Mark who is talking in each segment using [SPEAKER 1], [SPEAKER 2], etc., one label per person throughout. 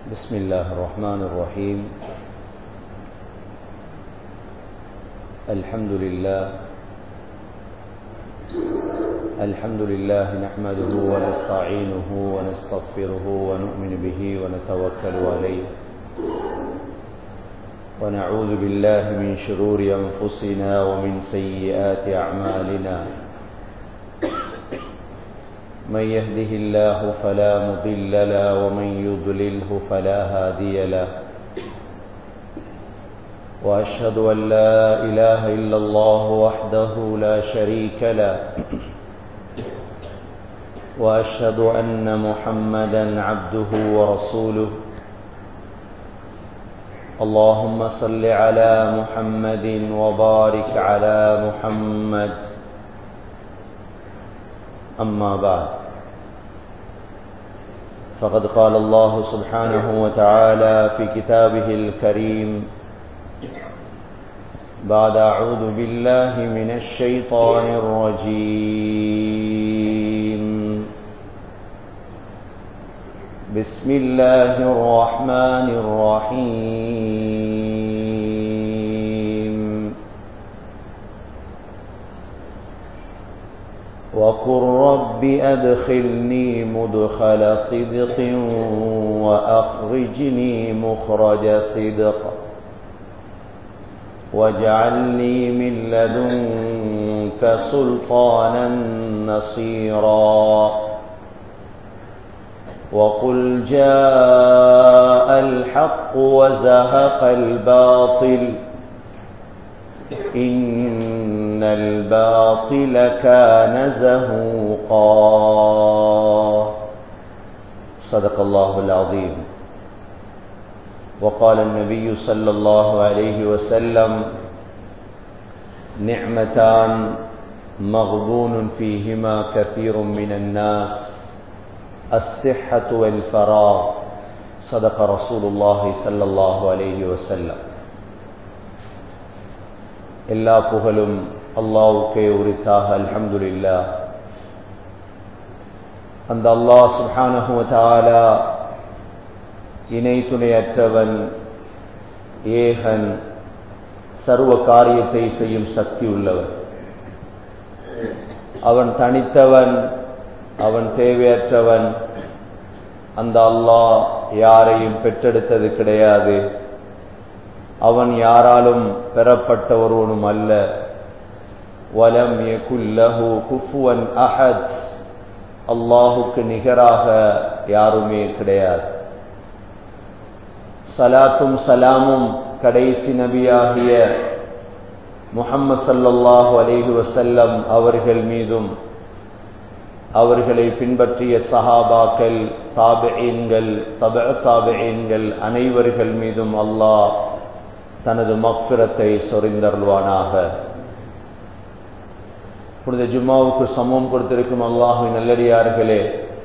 [SPEAKER 1] بسم الله الرحمن الرحيم الحمد لله الحمد لله نحمده ونستعينه ونستغفره ونؤمن به ونتوكل عليه ونعوذ بالله من شرور أنفسنا ومن سيئات أعمالنا من يهده الله فلا مضل له ومن يضلله فلا هادي له واشهد ان لا اله الا الله وحده لا شريك له واشهد ان محمدا عبده ورسوله اللهم صل على محمد وبارك على محمد أما بعد فقد قال الله سبحانه وتعالى في كتابه الكريم بعد أعوذ بالله من الشيطان الرجيم بسم الله الرحمن الرحيم وقل رب أدخلني مدخل صدق وأخرجني مخرج صدق واجعلني من لدنك سلطانا نصيرا وقل جاء الحق وزهق الباطل إن الباطل كان زهوقا صدق الله العظيم وقال النبي صلى الله عليه وسلم نعمتان مغبون فيهما كثير من الناس الصحة والفراغ صدق رسول الله صلى الله عليه وسلم எல்லா புகழும் அல்லாவுக்கே உரித்தாக அல்ஹம்துலில்லா அந்த அல்லாஹ் சுஹானஹுவதாலா இணை துணையற்றவன் ஏகன் சர்வ காரியத்தை செய்யும் சக்தி உள்ளவன் அவன் தனித்தவன் அவன் தேவையற்றவன் அந்த அல்லாஹ் யாரையும் பெற்றெடுத்தது கிடையாது அவன் யாராலும் பெறப்பட்ட ஒருவனும் அல்ல வலம் யகுல்லஹு குஃபுவன் அஹத் அல்லாஹுக்கு நிகராக யாருமே கிடையாது சலாத்தும் சலாமும் கடைசி நபியாகிய முஹம்மது சல்லல்லாஹு அலைஹி வசல்லம் அவர்கள் மீதும் அவர்களை பின்பற்றிய சஹாபாக்கள் தாபெயின்கள் தப தாபெயின்கள் அனைவர்கள் மீதும் அல்லாஹ் தனது மக்குரத்தை சொரிந்தருள்வானாக புனித ஜும்மாவுக்கு சமம் கொடுத்திருக்கும் அல்லாஹுவின் நல்லடியார்களே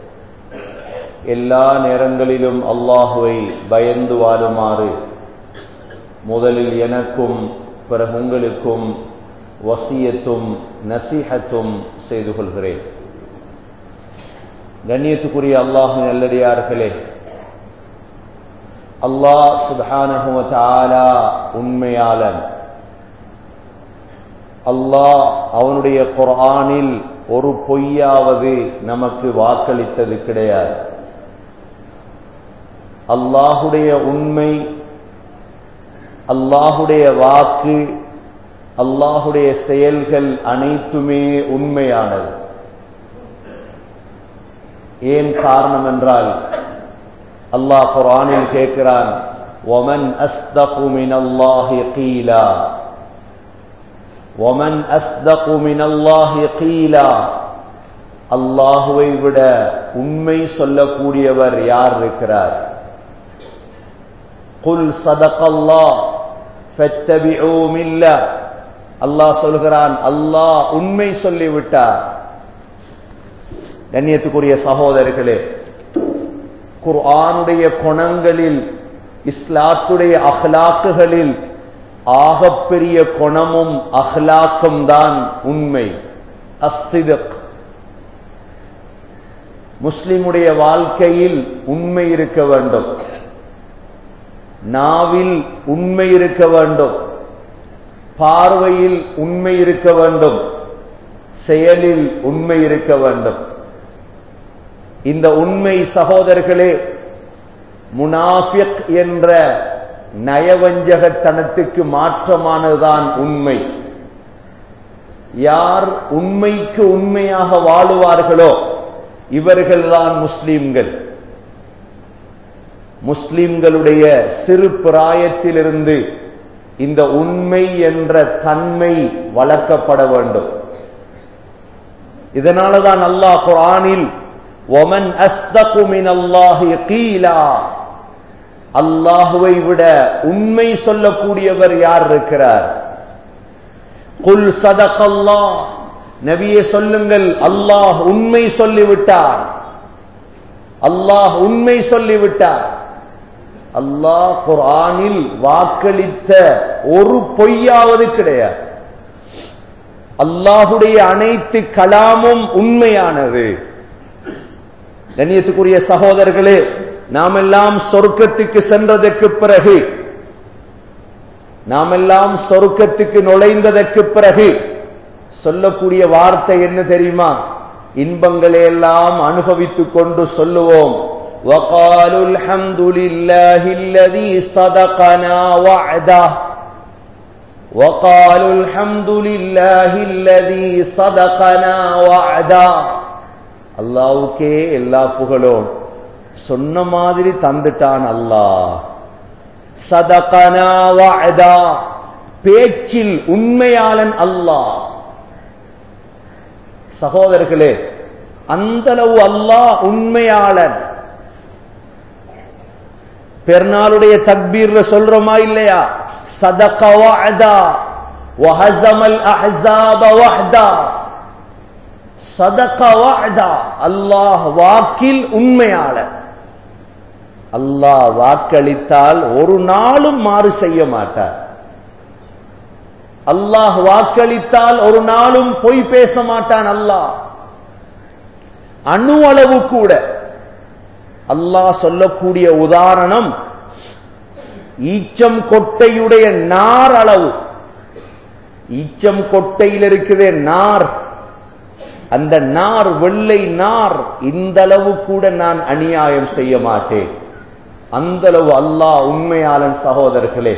[SPEAKER 1] எல்லா நேரங்களிலும் அல்லாஹுவை பயந்து வாழுமாறு முதலில் எனக்கும் பிறகு உங்களுக்கும் வசியத்தும் நசீகத்தும் செய்து கொள்கிறேன் கண்ணியத்துக்குரிய அல்லாஹு நல்லடியார்களே அல்லாஹ் சுபானகுவத்தாலா உண்மையாளன் அல்லாஹ் அவனுடைய குரானில் ஒரு பொய்யாவது நமக்கு வாக்களித்தது கிடையாது அல்லாஹுடைய உண்மை அல்லாஹுடைய வாக்கு அல்லாஹுடைய செயல்கள் அனைத்துமே உண்மையானது ஏன் காரணம் என்றால் அல்லாஹ் குரானில் கேட்கிறான் ஒமன் அஸ்தகு மினல்லாஹி கீலா ஒமன் அஸ்தகு மினல்லாஹி கீலா அல்லாஹுவை விட உண்மை சொல்லக்கூடியவர் யார் இருக்கிறார் குல் சதகல்லா ஃபத்தபிஉ மில்லா அல்லாஹ் சொல்கிறான் அல்லாஹ் உண்மை சொல்லிவிட்டார் கண்ணியத்துக்குரிய சகோதரர்களே குர்ஆனுடைய குணங்களில் இஸ்லாத்துடைய அஹ்லாக்குகளில் ஆகப்பெரிய குணமும் அஹ்லாக்கும் தான் உண்மை அஸ்ஸிதக் முஸ்லிமுடைய வாழ்க்கையில் உண்மை இருக்க வேண்டும் நாவில் உண்மை இருக்க வேண்டும் பார்வையில் உண்மை இருக்க வேண்டும் செயலில் உண்மை இருக்க வேண்டும் இந்த உண்மை சகோதரர்களே முனாஃபிக் என்ற நயவஞ்சகத்தனத்துக்கு மாற்றமானதுதான் உண்மை யார் உண்மைக்கு உண்மையாக வாழுவார்களோ இவர்கள்தான் முஸ்லிம்கள் முஸ்லிம்களுடைய சிறு பிராயத்திலிருந்து இந்த உண்மை என்ற தன்மை வளர்க்கப்பட வேண்டும் இதனாலதான் அல்லாஹ் குரானில் ஒமன் அஸ்தகுமின் அல்லாஹி கீலா அல்லாஹுவை விட உண்மை சொல்லக்கூடியவர் யார் இருக்கிறார் குல் சதகல்லா நபியே சொல்லுங்கள் அல்லாஹ் உண்மை சொல்லிவிட்டார் அல்லாஹ் உண்மை சொல்லிவிட்டார் அல்லாஹ் குரானில் வாக்களித்த ஒரு பொய்யாவது கிடையாது அல்லாஹுடைய அனைத்து கலாமும் உண்மையானது கண்ணியத்துக்குரிய சகோதரர்களே நாம் எல்லாம் சொர்க்கத்துக்கு சென்றதற்கு பிறகு நாம் எல்லாம் சொர்க்கத்துக்கு நுழைந்ததற்கு பிறகு சொல்லக்கூடிய வார்த்தை என்ன தெரியுமா இன்பங்களை எல்லாம் அனுபவித்துக் கொண்டு சொல்லுவோம் وقالوا الحمد لله الذي صدقنا وعده وقالوا الحمد لله الذي صدقنا وعده அல்லாவுக்கே எல்லா புகழும் சொன்ன மாதிரி தந்துட்டான் அல்லாஹ் சதகனா வஅதா பேச்சில் உண்மையாளன் அல்லாஹ் சகோதரர்களே அந்தளவு அல்லாஹ் உண்மையாளன் பெருநாளுடைய தக்பீர்ல சொல்றோமா இல்லையா சதக வஅதா வஹஸமல் அஹ்ஸாப வஹ்தா சதக வஅதா அல்லாஹ் வாக்கில் உண்மையாளர் அல்லாஹ் வாக்களித்தால் ஒரு நாளும் மாறு செய்ய மாட்டார் அல்லாஹ் வாக்களித்தால் ஒரு நாளும் பொய் பேச மாட்டான் அல்லாஹ் அணு அளவு கூட அல்லாஹ் சொல்லக்கூடிய உதாரணம் ஈச்சம் கொட்டையுடைய நார் அளவு ஈச்சம் கொட்டையில் இருக்குதே நார் அந்த நார் வெள்ளை நார் இந்த அளவு கூட நான் அநியாயம் செய்ய மாட்டேன் அந்த அளவு அல்லாஹ் உண்மையாளன் சகோதரர்களே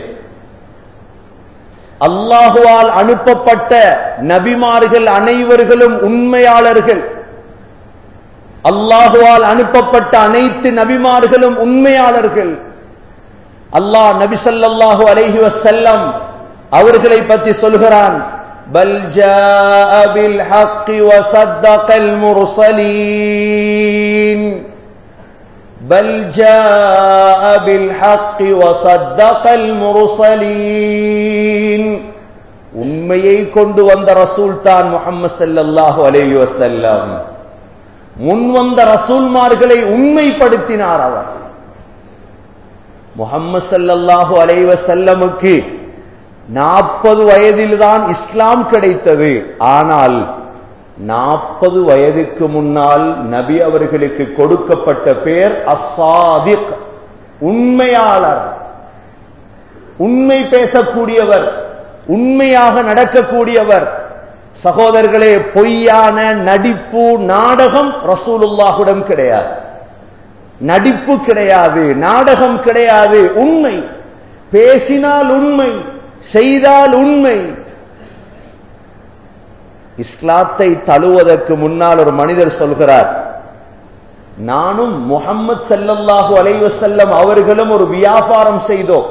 [SPEAKER 1] அல்லாஹுவால் அனுப்பப்பட்ட நபிமார்கள் அனைவர்களும் உண்மையாளர்கள் அல்லாஹுவால் அனுப்பப்பட்ட அனைத்து நபிமார்களும் உண்மையாளர்கள் அல்லாஹ் நபி ஸல்லல்லாஹு அலைஹி வஸல்லம் அவர்களை பற்றி சொல்கிறான் பல் ஜாஅ பில் ஹக்கி வஸத்தகல் முர்சலீன் பல் ஜாஅ பில் ஹக்கி வஸத்தகல் முர்சலீன் உண்மையை கொண்டு வந்த ரசூல் தான் முஹம்மது ஸல்லல்லாஹு அலைஹி வஸல்லம் முன் வந்த ரசூல்மார்களை உண்மைப்படுத்தினார் அவர் முகம்மது சல்லல்லாஹு அலைவ செல்லமுக்கு நாற்பது வயதில்தான் இஸ்லாம் கிடைத்தது ஆனால் நாற்பது வயதுக்கு முன்னால் நபி அவர்களுக்கு கொடுக்கப்பட்ட பேர் அசாதிக் உண்மையாளர் உண்மை பேசக்கூடியவர் உண்மையாக நடக்கக்கூடியவர் சகோதரர்களே பொய்யான நடிப்பு நாடகம் ரசூலுல்லாஹுடன் கிடையாது நடிப்பு கிடையாது நாடகம் கிடையாது உண்மை பேசினால் உண்மை செய்தால் உண்மை இஸ்லாத்தை தழுவதற்கு முன்னால் ஒரு மனிதர் சொல்கிறார் நானும் முகம்மது செல்லல்லாஹு அலைவசல்லம் அவர்களும் ஒரு வியாபாரம் செய்தோம்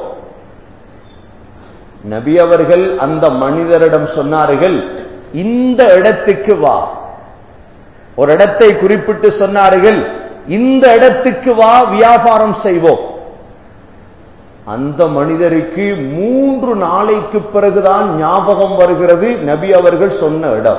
[SPEAKER 1] நபி அவர்கள் அந்த மனிதரிடம் சொன்னார்கள் இந்த இடத்துக்கு வா ஒரு இடத்தை குறிப்பிட்டு சொன்னார்கள் இந்த இடத்துக்கு வா வியாபாரம் செய்வோம் அந்த மனிதருக்கு மூன்று நாளைக்கு பிறகுதான் ஞாபகம் வருகிறது நபி அவர்கள் சொன்ன இடம்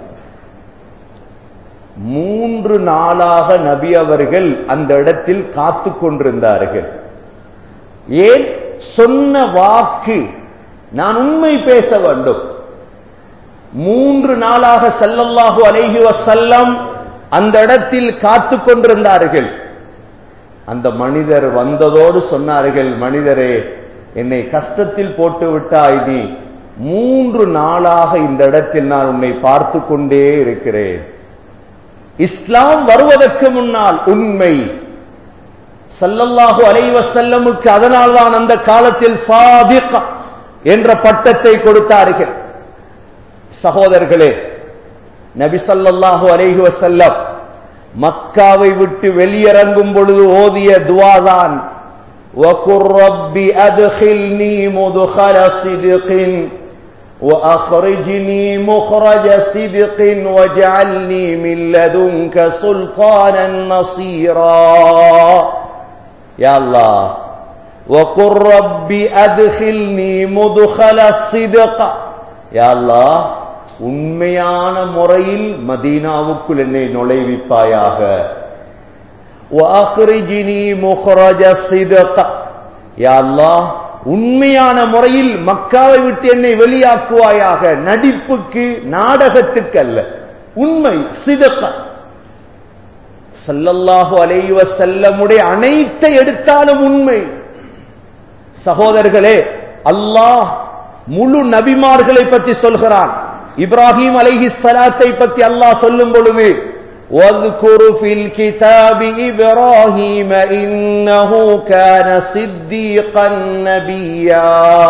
[SPEAKER 1] மூன்று நாளாக நபி அவர்கள் அந்த இடத்தில் காத்து கொண்டிருந்தார்கள் ஏன் சொன்ன வாக்கு நான் உண்மை பேச வேண்டும் மூன்று நாளாக செல்லல்லாஹு அலைஹி வசல்லம் அந்த இடத்தில் காத்து கொண்டிருந்தார்கள் அந்த மனிதர் வந்ததோடு சொன்னார்கள் மனிதரே என்னை கஷ்டத்தில் போட்டு விட்டாய் நீ மூன்று நாளாக இந்த இடத்தில் நான் உன்னை பார்த்து கொண்டே இருக்கிறேன் இஸ்லாம் வருவதற்கு முன்னால் உண்மை சல்லல்லாஹு அலைவ செல்லமுக்கு அதனால்தான் அந்த காலத்தில் சாதிக் என்ற பட்டத்தை கொடுத்தார்கள் சகோதரர்களே நபி சல்லல்லாஹு அலைஹி வஸல்லம் மக்காவை விட்டு வெளியிறங்கும் பொழுது ஓதிய துவாதான் وَقُلْ رَبِّ أَدْخِلْنِي مُدْخَلَ صِدْقٍ وَأَخْرِجْنِي مُخْرَجَ صِدْقٍ وَاجْعَلْنِي مِنْ لَدُنْكَ سُلْطَانًا نَصِيرًا يا الله وَقُلْ رَبِّ أَدْخِلْنِي مُدْخَلَ الصِّدْقِ يا الله உண்மையான முறையில் மதீனாவுக்குள் என்னை நுழைவிப்பாயாக وَأَخْرِجْنِي مُخْرَجَ الصِّدْقِ யா அல்லாஹ் உண்மையான முறையில் மக்காவை விட்டு என்னை வெளியாக்குவாயாக நடிப்புக்கு நாடகத்துக்கு அல்ல உண்மை சிதக்க சல்லல்லாஹு அலைஹி வஸல்லமுடைய அனைத்தை எடுத்தாலும் உண்மை சகோதரர்களே அல்லாஹ் முழு நபிமார்களை பற்றி சொல்கிறான் இப்ராஹிம் அலைஹி ஸலாத்தை பற்றி அல்லாஹ் சொல்லும் பொழுது واذكر في الكتاب إبراهيم إنه كان صديقا نبيا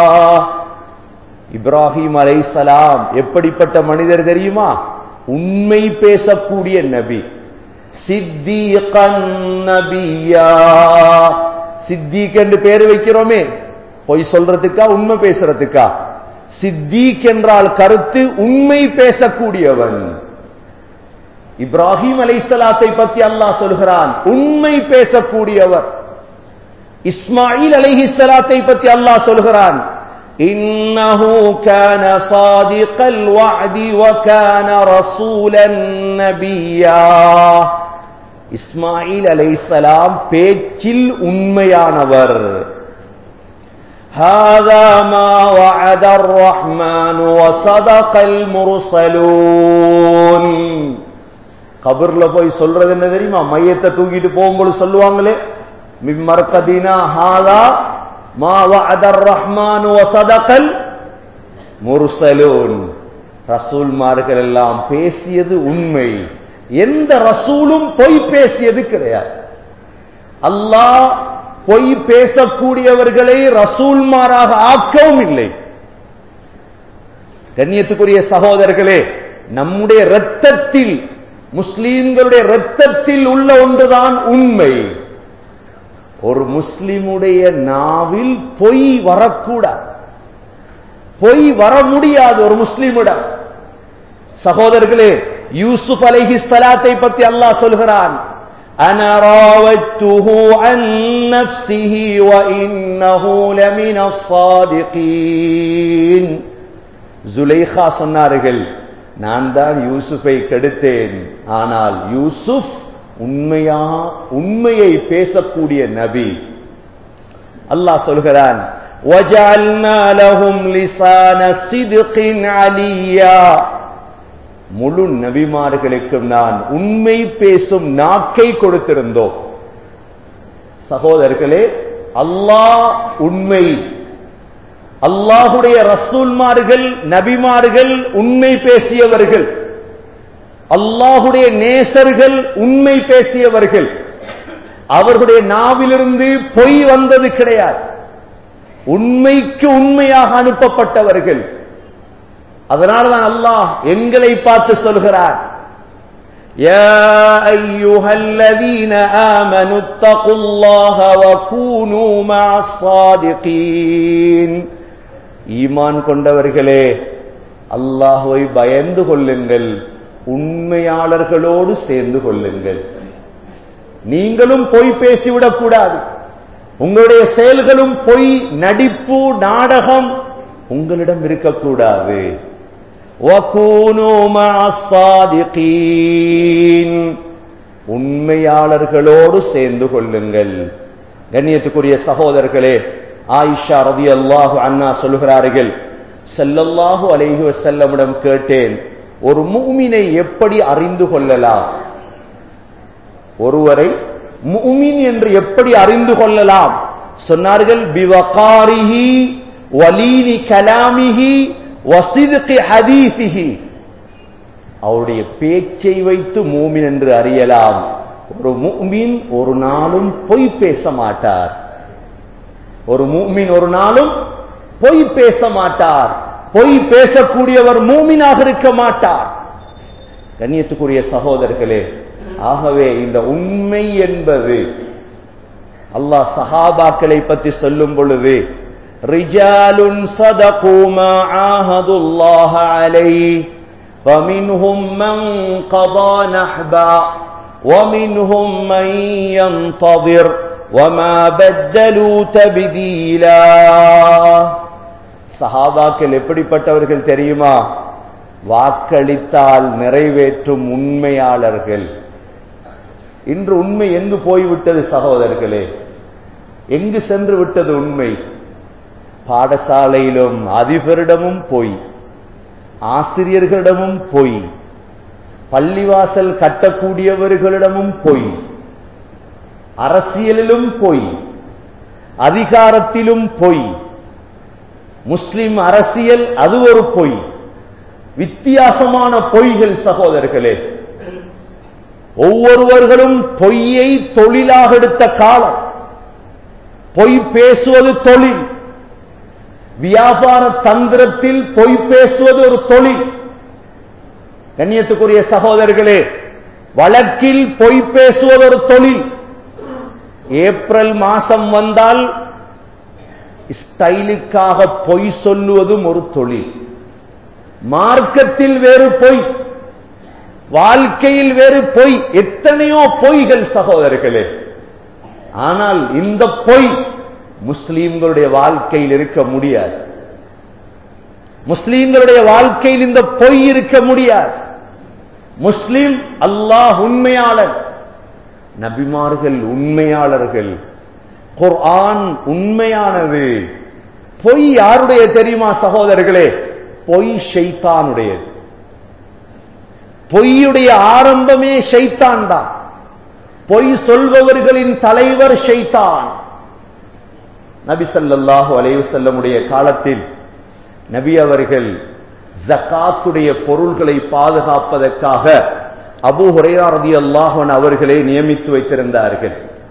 [SPEAKER 1] இப்ராஹிம் அலைசலாம் எப்படிப்பட்ட மனிதர் தெரியுமா உண்மை பேசக்கூடிய நபி சித்தீகன் நபியா சித்திக் என்று பேர் வைக்கிறோமே பொய் சொல்றதுக்கா உண்மை பேசுறதுக்கா சித்திக் என்றால் கருத்து உண்மை பேசக்கூடியவன் இப்ராஹிம் அலைசலாத்தை பத்தி அல்லாஹ் சொல்கிறான் உண்மை பேசக்கூடியவர் இஸ்மாயில் அலைஹிஸ்ஸலாத்தை பத்தி அல்லாஹ் சொல்கிறான் إنه كان صادق الوعد وكان رسولا نبيا இஸ்மாயில் அலைஹிஸ்ஸலாம் பேச்சில் உண்மையானவர் هذا ما وعد الرحمن وصدق المرسلون கபர்ல போய் சொல்றது என்ன தெரியுமா மையத்தை தூக்கிட்டு போகும்போது சொல்லுவாங்களே மிம்மர்கதினா ஹாதா மா வஅதர் ரஹ்மான் வசதகல் முர்சலூன் ரசூல்மார்கள் எல்லாம் பேசியது உண்மை எந்த ரசூலும் பொய் பேசியது கிடையாது அல்லாஹ் பொய் பேசக்கூடியவர்களை ரசூல்மாராக ஆக்கவும் இல்லை கண்ணியத்துக்குரிய சகோதரர்களே நம்முடைய இரத்தத்தில் முஸ்லீம்களுடைய இரத்தத்தில் உள்ள ஒன்றுதான் உண்மை ஒரு முஸ்லிமுடைய நாவில் பொய் வரக்கூடாது பொய் வர முடியாது ஒரு முஸ்லிமிடம் சகோதரர்களே யூசுப் அலைஹி ஸலாத்தை பத்தி அல்லாஹ் சொல்கிறான் أنا راودته عن نفسه وإنه لمن الصادقين زليخா சொன்னார்கள் நான் தான் யூசுஃபை கெடுத்தேன் ஆனால் யூசுப் உண்மையா உண்மையை பேசக்கூடிய நபி அல்லாஹ் சொல்கிறான் وَجَعَلْنَا لَهُمْ لِسَانَ صِدْقٍ عَلِيًّا முழு நபிமார்களுக்கும் நான் உண்மை பேசும் நாக்கை கொடுத்திருந்தோம் சகோதரர்களே அல்லாஹ் உண்மை அல்லாஹுடைய ரசூல்மார்கள் நபிமார்கள் உண்மை பேசியவர்கள் அல்லாஹுடைய நேசர்கள் உண்மை பேசியவர்கள் அவர்களுடைய நாவிலிருந்து பொய் வந்தது கிடையாது உண்மைக்கு உண்மையாக அனுப்பப்பட்டவர்கள் அதனால்தான் அல்லாஹ் எங்களை பார்த்து சொல்கிறார் يا أيها الذين آمنوا اتقوا الله وكونوا مع الصادقين ஈமான் கொண்டவர்களே அல்லாஹுவை பயந்து கொள்ளுங்கள் உண்மையாளர்களோடு சேர்ந்து கொள்ளுங்கள் நீங்களும் பொய் பேசிவிடக் கூடாது உங்களுடைய செயல்களும் பொய் நடிப்பு நாடகம் உங்களிடம் இருக்கக்கூடாது وَكُونُوا مَعَ الصَّادِقِينَ உண்மையாளர்களோடு சேர்ந்து கொள்ளுங்கள் கண்ணியத்துக்குரிய சகோதரர்களே ஆயிஷா ரதி அல்லாஹு அண்ணா சொல்கிறார்கள் செல்லல்லாஹு அலைஹி வஸல்லமிடம் கேட்டேன் ஒரு மூமினை எப்படி அறிந்து கொள்ளலாம் ஒருவரை முஃமின் என்று எப்படி அறிந்து கொள்ளலாம் சொன்னார்கள் பிவகாரிஹி வலீனி கலாமிஹி வசிதுகி ஹதீசிஹி அவருடைய பேச்சை வைத்து மூமின் என்று அறியலாம் ஒரு மூமின் ஒரு நாளும் பொய் பேச மாட்டார் ஒரு மூமின் ஒரு நாளும் பொய் பேச மாட்டார் பொய் பேசக்கூடியவர் மூமினாக இருக்க மாட்டார் கண்ணியத்துக்குரிய சகோதரர்களே ஆகவே இந்த உண்மை என்பது அல்லாஹ் சஹாபாக்களை பற்றி சொல்லும் பொழுது ரிஜாலுன் صدقوا ما عاهدوا الله عليه فمنهم من قضى نحبا ومنهم من ينتظر وما بدلوا تبديلا சஹாபாக்கள் எப்படிப்பட்டவர்கள் தெரியுமா வாக்களித்தால் நிறைவேற்றும் உண்மையாளர்கள் இன்று உண்மை எங்கு போய்விட்டது சகோதரர்களே எங்கு சென்று விட்டது உண்மை பாடசாலையிலும் அதிபரிடமும் பொய் ஆசிரியர்களிடமும் பொய் பள்ளிவாசல் கட்டக்கூடியவர்களிடமும் பொய் அரசியலிலும் பொய் அதிகாரத்திலும் பொய் முஸ்லிம் அரசியல் அது ஒரு பொய் வித்தியாசமான பொய்கள் சகோதரர்களே ஒவ்வொருவர்களும் பொய்யை தொழிலாக எடுத்த காலம் பொய் பேசுவது தொழில் வியாபார தந்திரத்தில் பொய் பேசுவது ஒரு தொழில் கண்ணியத்துக்குரிய சகோதரர்களே வழக்கில் பொய் பேசுவது ஒரு தொழில் ஏப்ரல் மாசம் வந்தால் ஸ்டைலுக்காக பொய் சொல்லுவதும் ஒரு தொழில் மார்க்கத்தில் வேறு பொய் வாழ்க்கையில் வேறு பொய் எத்தனையோ பொய்கள் சகோதரர்களே ஆனால் இந்த பொய் முஸ்லீம்களுடைய வாழ்க்கையில் இருக்க முடியாது முஸ்லீம்களுடைய வாழ்க்கையில் இந்த பொய் இருக்க முடியாது முஸ்லிம் அல்லாஹ் உண்மையாளர் நபிமார்கள் உண்மையாளர்கள் குர்ஆன் உண்மையானது பொய் யாருடைய தெரியுமா சகோதரர்களே பொய் ஷைத்தானுடையது பொய்யுடைய ஆரம்பமே ஷைத்தான் தான் பொய் சொல்பவர்களின் தலைவர் ஷைத்தான் நபி ஸல்லல்லாஹு அலைஹி வஸல்லமுடைய காலத்தில் நபி அவர்கள் ஜகாத்துடைய பொருள்களை பாதுகாப்பதற்காக அபூ ஹுரைரா ரலியல்லாஹு அன்ஹு அவர்களை நியமித்து வைத்திருந்தார்கள்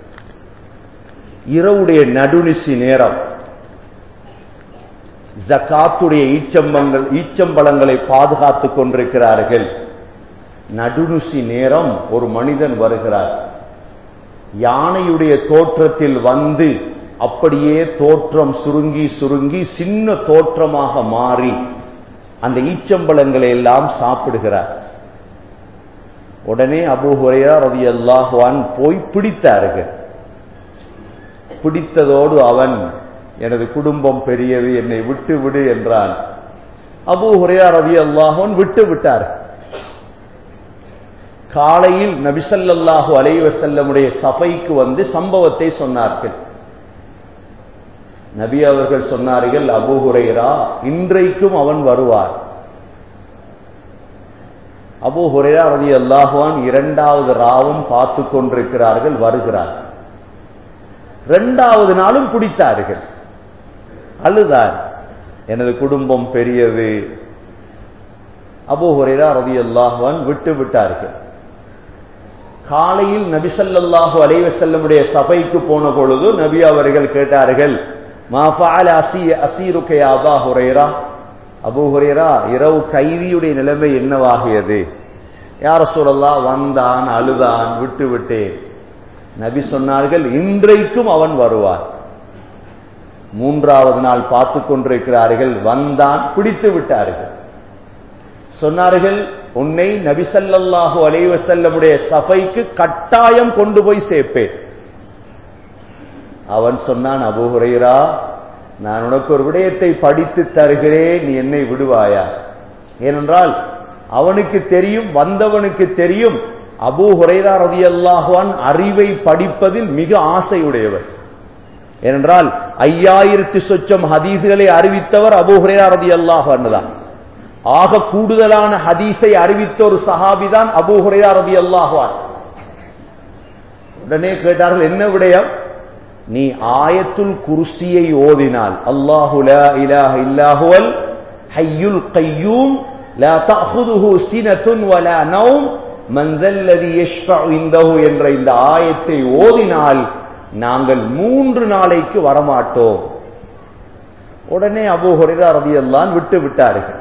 [SPEAKER 1] இரவுடைய நடுநிசி நேரம் ஜகாத்துடைய ஈச்சம்பங்கள் ஈச்சம்பழங்களை பாதுகாத்துக் கொண்டிருக்கிறார்கள் நடுநிசி நேரம் ஒரு மனிதன் வருகிறார் யானையுடைய தோற்றத்தில் வந்து அப்படியே தோற்றம் சுருங்கி சுருங்கி சின்ன தோற்றமாக மாறி அந்த ஈச்சம்பழங்களை எல்லாம் சாப்பிடுகிறார் உடனே அபு ஹுரையா ரவி அல்லாஹுவான் போய் பிடித்தார்கள் பிடித்ததோடு அவன் எனது குடும்பம் பெரியது என்னை விட்டு விடு என்றான் அபு ஹுரையா ரவி அல்லாஹன் விட்டு விட்டார் காலையில் நபிசல்லாஹு அலைவசல்லமுடைய சபைக்கு வந்து சம்பவத்தை சொன்னார்கள் நபி அவர்கள் சொன்னார்கள் அபு ஹுரைரா இன்றைக்கும் அவன் வருவார் அபு ஹுரைரா ரவி அல்லாஹுவான் இரண்டாவது ராவும் பார்த்து கொண்டிருக்கிறார்கள் வருகிறார் இரண்டாவது நாளும் பிடித்தார்கள் அழுதார் எனது குடும்பம் பெரியது அபு ஹுரைரா ரவி அல்லாஹுவான் விட்டு விட்டார்கள் காலையில் நபிசல்லாஹு அலைவசல்லமுடைய சபைக்கு போன பொழுது நபி அவர்கள் கேட்டார்கள் மாஃபால அசி அசீருக்கே அபா ஹுரைரா அபு ஹுரைரா இரவு கைதியுடைய நிலைமை என்னவாகியது யார சூழல்லா வந்தான் அழுதான் விட்டு விட்டேன் நபி சொன்னார்கள் இன்றைக்கும் அவன் வருவார் மூன்றாவது நாள் பார்த்து கொண்டிருக்கிறார்கள் வந்தான் பிடித்து விட்டார்கள் சொன்னார்கள் உன்னை நபிசல்லாஹு அலைவசல்லமுடைய சபைக்கு கட்டாயம் கொண்டு போய் சேர்ப்பேன் அவன் சொன்னான் அபுஹுரைரா நான் உனக்கு ஒரு விடயத்தை படித்து தருகிறேன் நீ என்னை விடுவாயா ஏனென்றால் அவனுக்கு தெரியும் வந்தவனுக்கு தெரியும் அபூ ஹுரைரா ரதி அல்லாஹான் அறிவை படிப்பதில் மிக ஆசையுடையவர் ஏனென்றால் ஐயாயிரத்தி சொச்சம் ஹதீஸ்களை அறிவித்தவர் அபூ ஹுரைரா ரதி அல்லாஹான் தான் ஆக கூடுதலான ஹதீஸை அறிவித்த ஒரு சஹாபிதான் அபூ ஹுரைரா ரதி அல்லாஹான் உடனே கேட்டார்கள் என்ன விடயம் நீ ஆயத்துல் குர்சியை ஓதினால் அல்லாஹு லா இலாஹ இல்லாஹுவல் ஹய்யுல் கையூம் லா தஅخذஹு சினத்துன் வலா நௌம் மன் தல்லதி யஷ்ஃபஉ இந்தஹு என்ற இந்த ஆயத்தை ஓதினால் நாங்கள் மூன்று நாளைக்கு வரமாட்டோம் உடனே அபூ ஹுரைரா ரலியல்லாஹு விட்டு விட்டார்கள்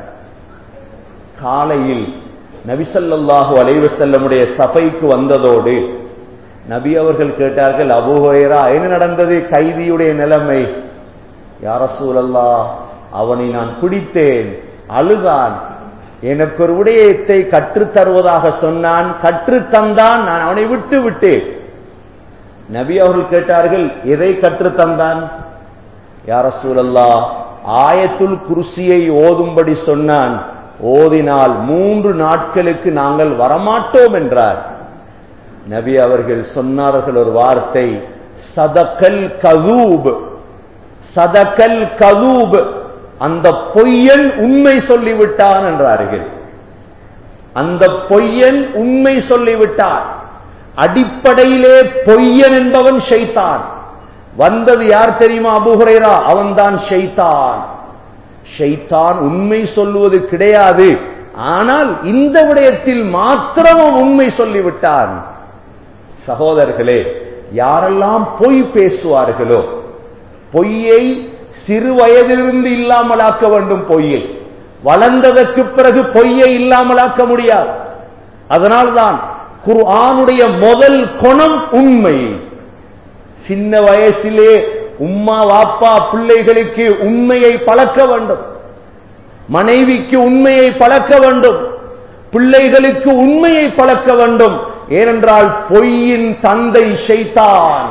[SPEAKER 1] காலையில் நபிசல்லாஹு அலைவசல்லமுடைய சபைக்கு வந்ததோடு நபி அவர்கள் கேட்டார்கள் அபூ ஹுரைரா என்ன நடந்தது கைதியுடைய நிலைமை யார சூழல்லா அவனை நான் பிடித்தேன் அழுதான் எனக்கு ஒரு விடயத்தை கற்றுத் தருவதாக சொன்னான் கற்றுத் தந்தான் நான் அவனை விட்டு விட்டேன் நபி அவர்கள் கேட்டார்கள் எதை கற்றுத் தந்தான் யார சூழல்லா ஆயத்துல் குருசியை ஓதும்படி சொன்னான் ஓதினால் மூன்று நாட்களுக்கு நாங்கள் வரமாட்டோம் என்றார் நபி அவர்கள் சொன்னார்கள் ஒரு வார்த்தை சதக்கல் கதூப் சதக்கல் கதூப் அந்த பொய்யன் உண்மை சொல்லிவிட்டான் என்றார்கள் அந்த பொய்யன் உண்மை சொல்லிவிட்டான் அடிப்படையிலே பொய்யன் என்பவன் ஷைத்தான் வந்தது யார் தெரியுமா அபுஹுரைரா அவன்தான் ஷைத்தான் ஷைத்தான் உண்மை சொல்லுவது கிடையாது ஆனால் இந்த விடயத்தில் மாத்திரம் அவன் உண்மை சொல்லிவிட்டான் சகோதரர்களே யாரெல்லாம் பொய் பேசுவார்களோ பொய்யை சிறு வயதிலிருந்து இல்லாமலாக்க வேண்டும் பொய்யை வளர்ந்ததற்கு பிறகு பொய்யை இல்லாமலாக்க முடியாது அதனால்தான் குர்ஆனுடைய முதல் குணம் உண்மை சின்ன வயசிலே உம்மா வாப்பா பிள்ளைகளுக்கு உண்மையை பழக்க வேண்டும் மனைவிக்கு உண்மையை பழக்க வேண்டும் பிள்ளைகளுக்கு உண்மையை பழக்க வேண்டும் ஏனென்றால் பொய்யின் தந்தை ஷைத்தான்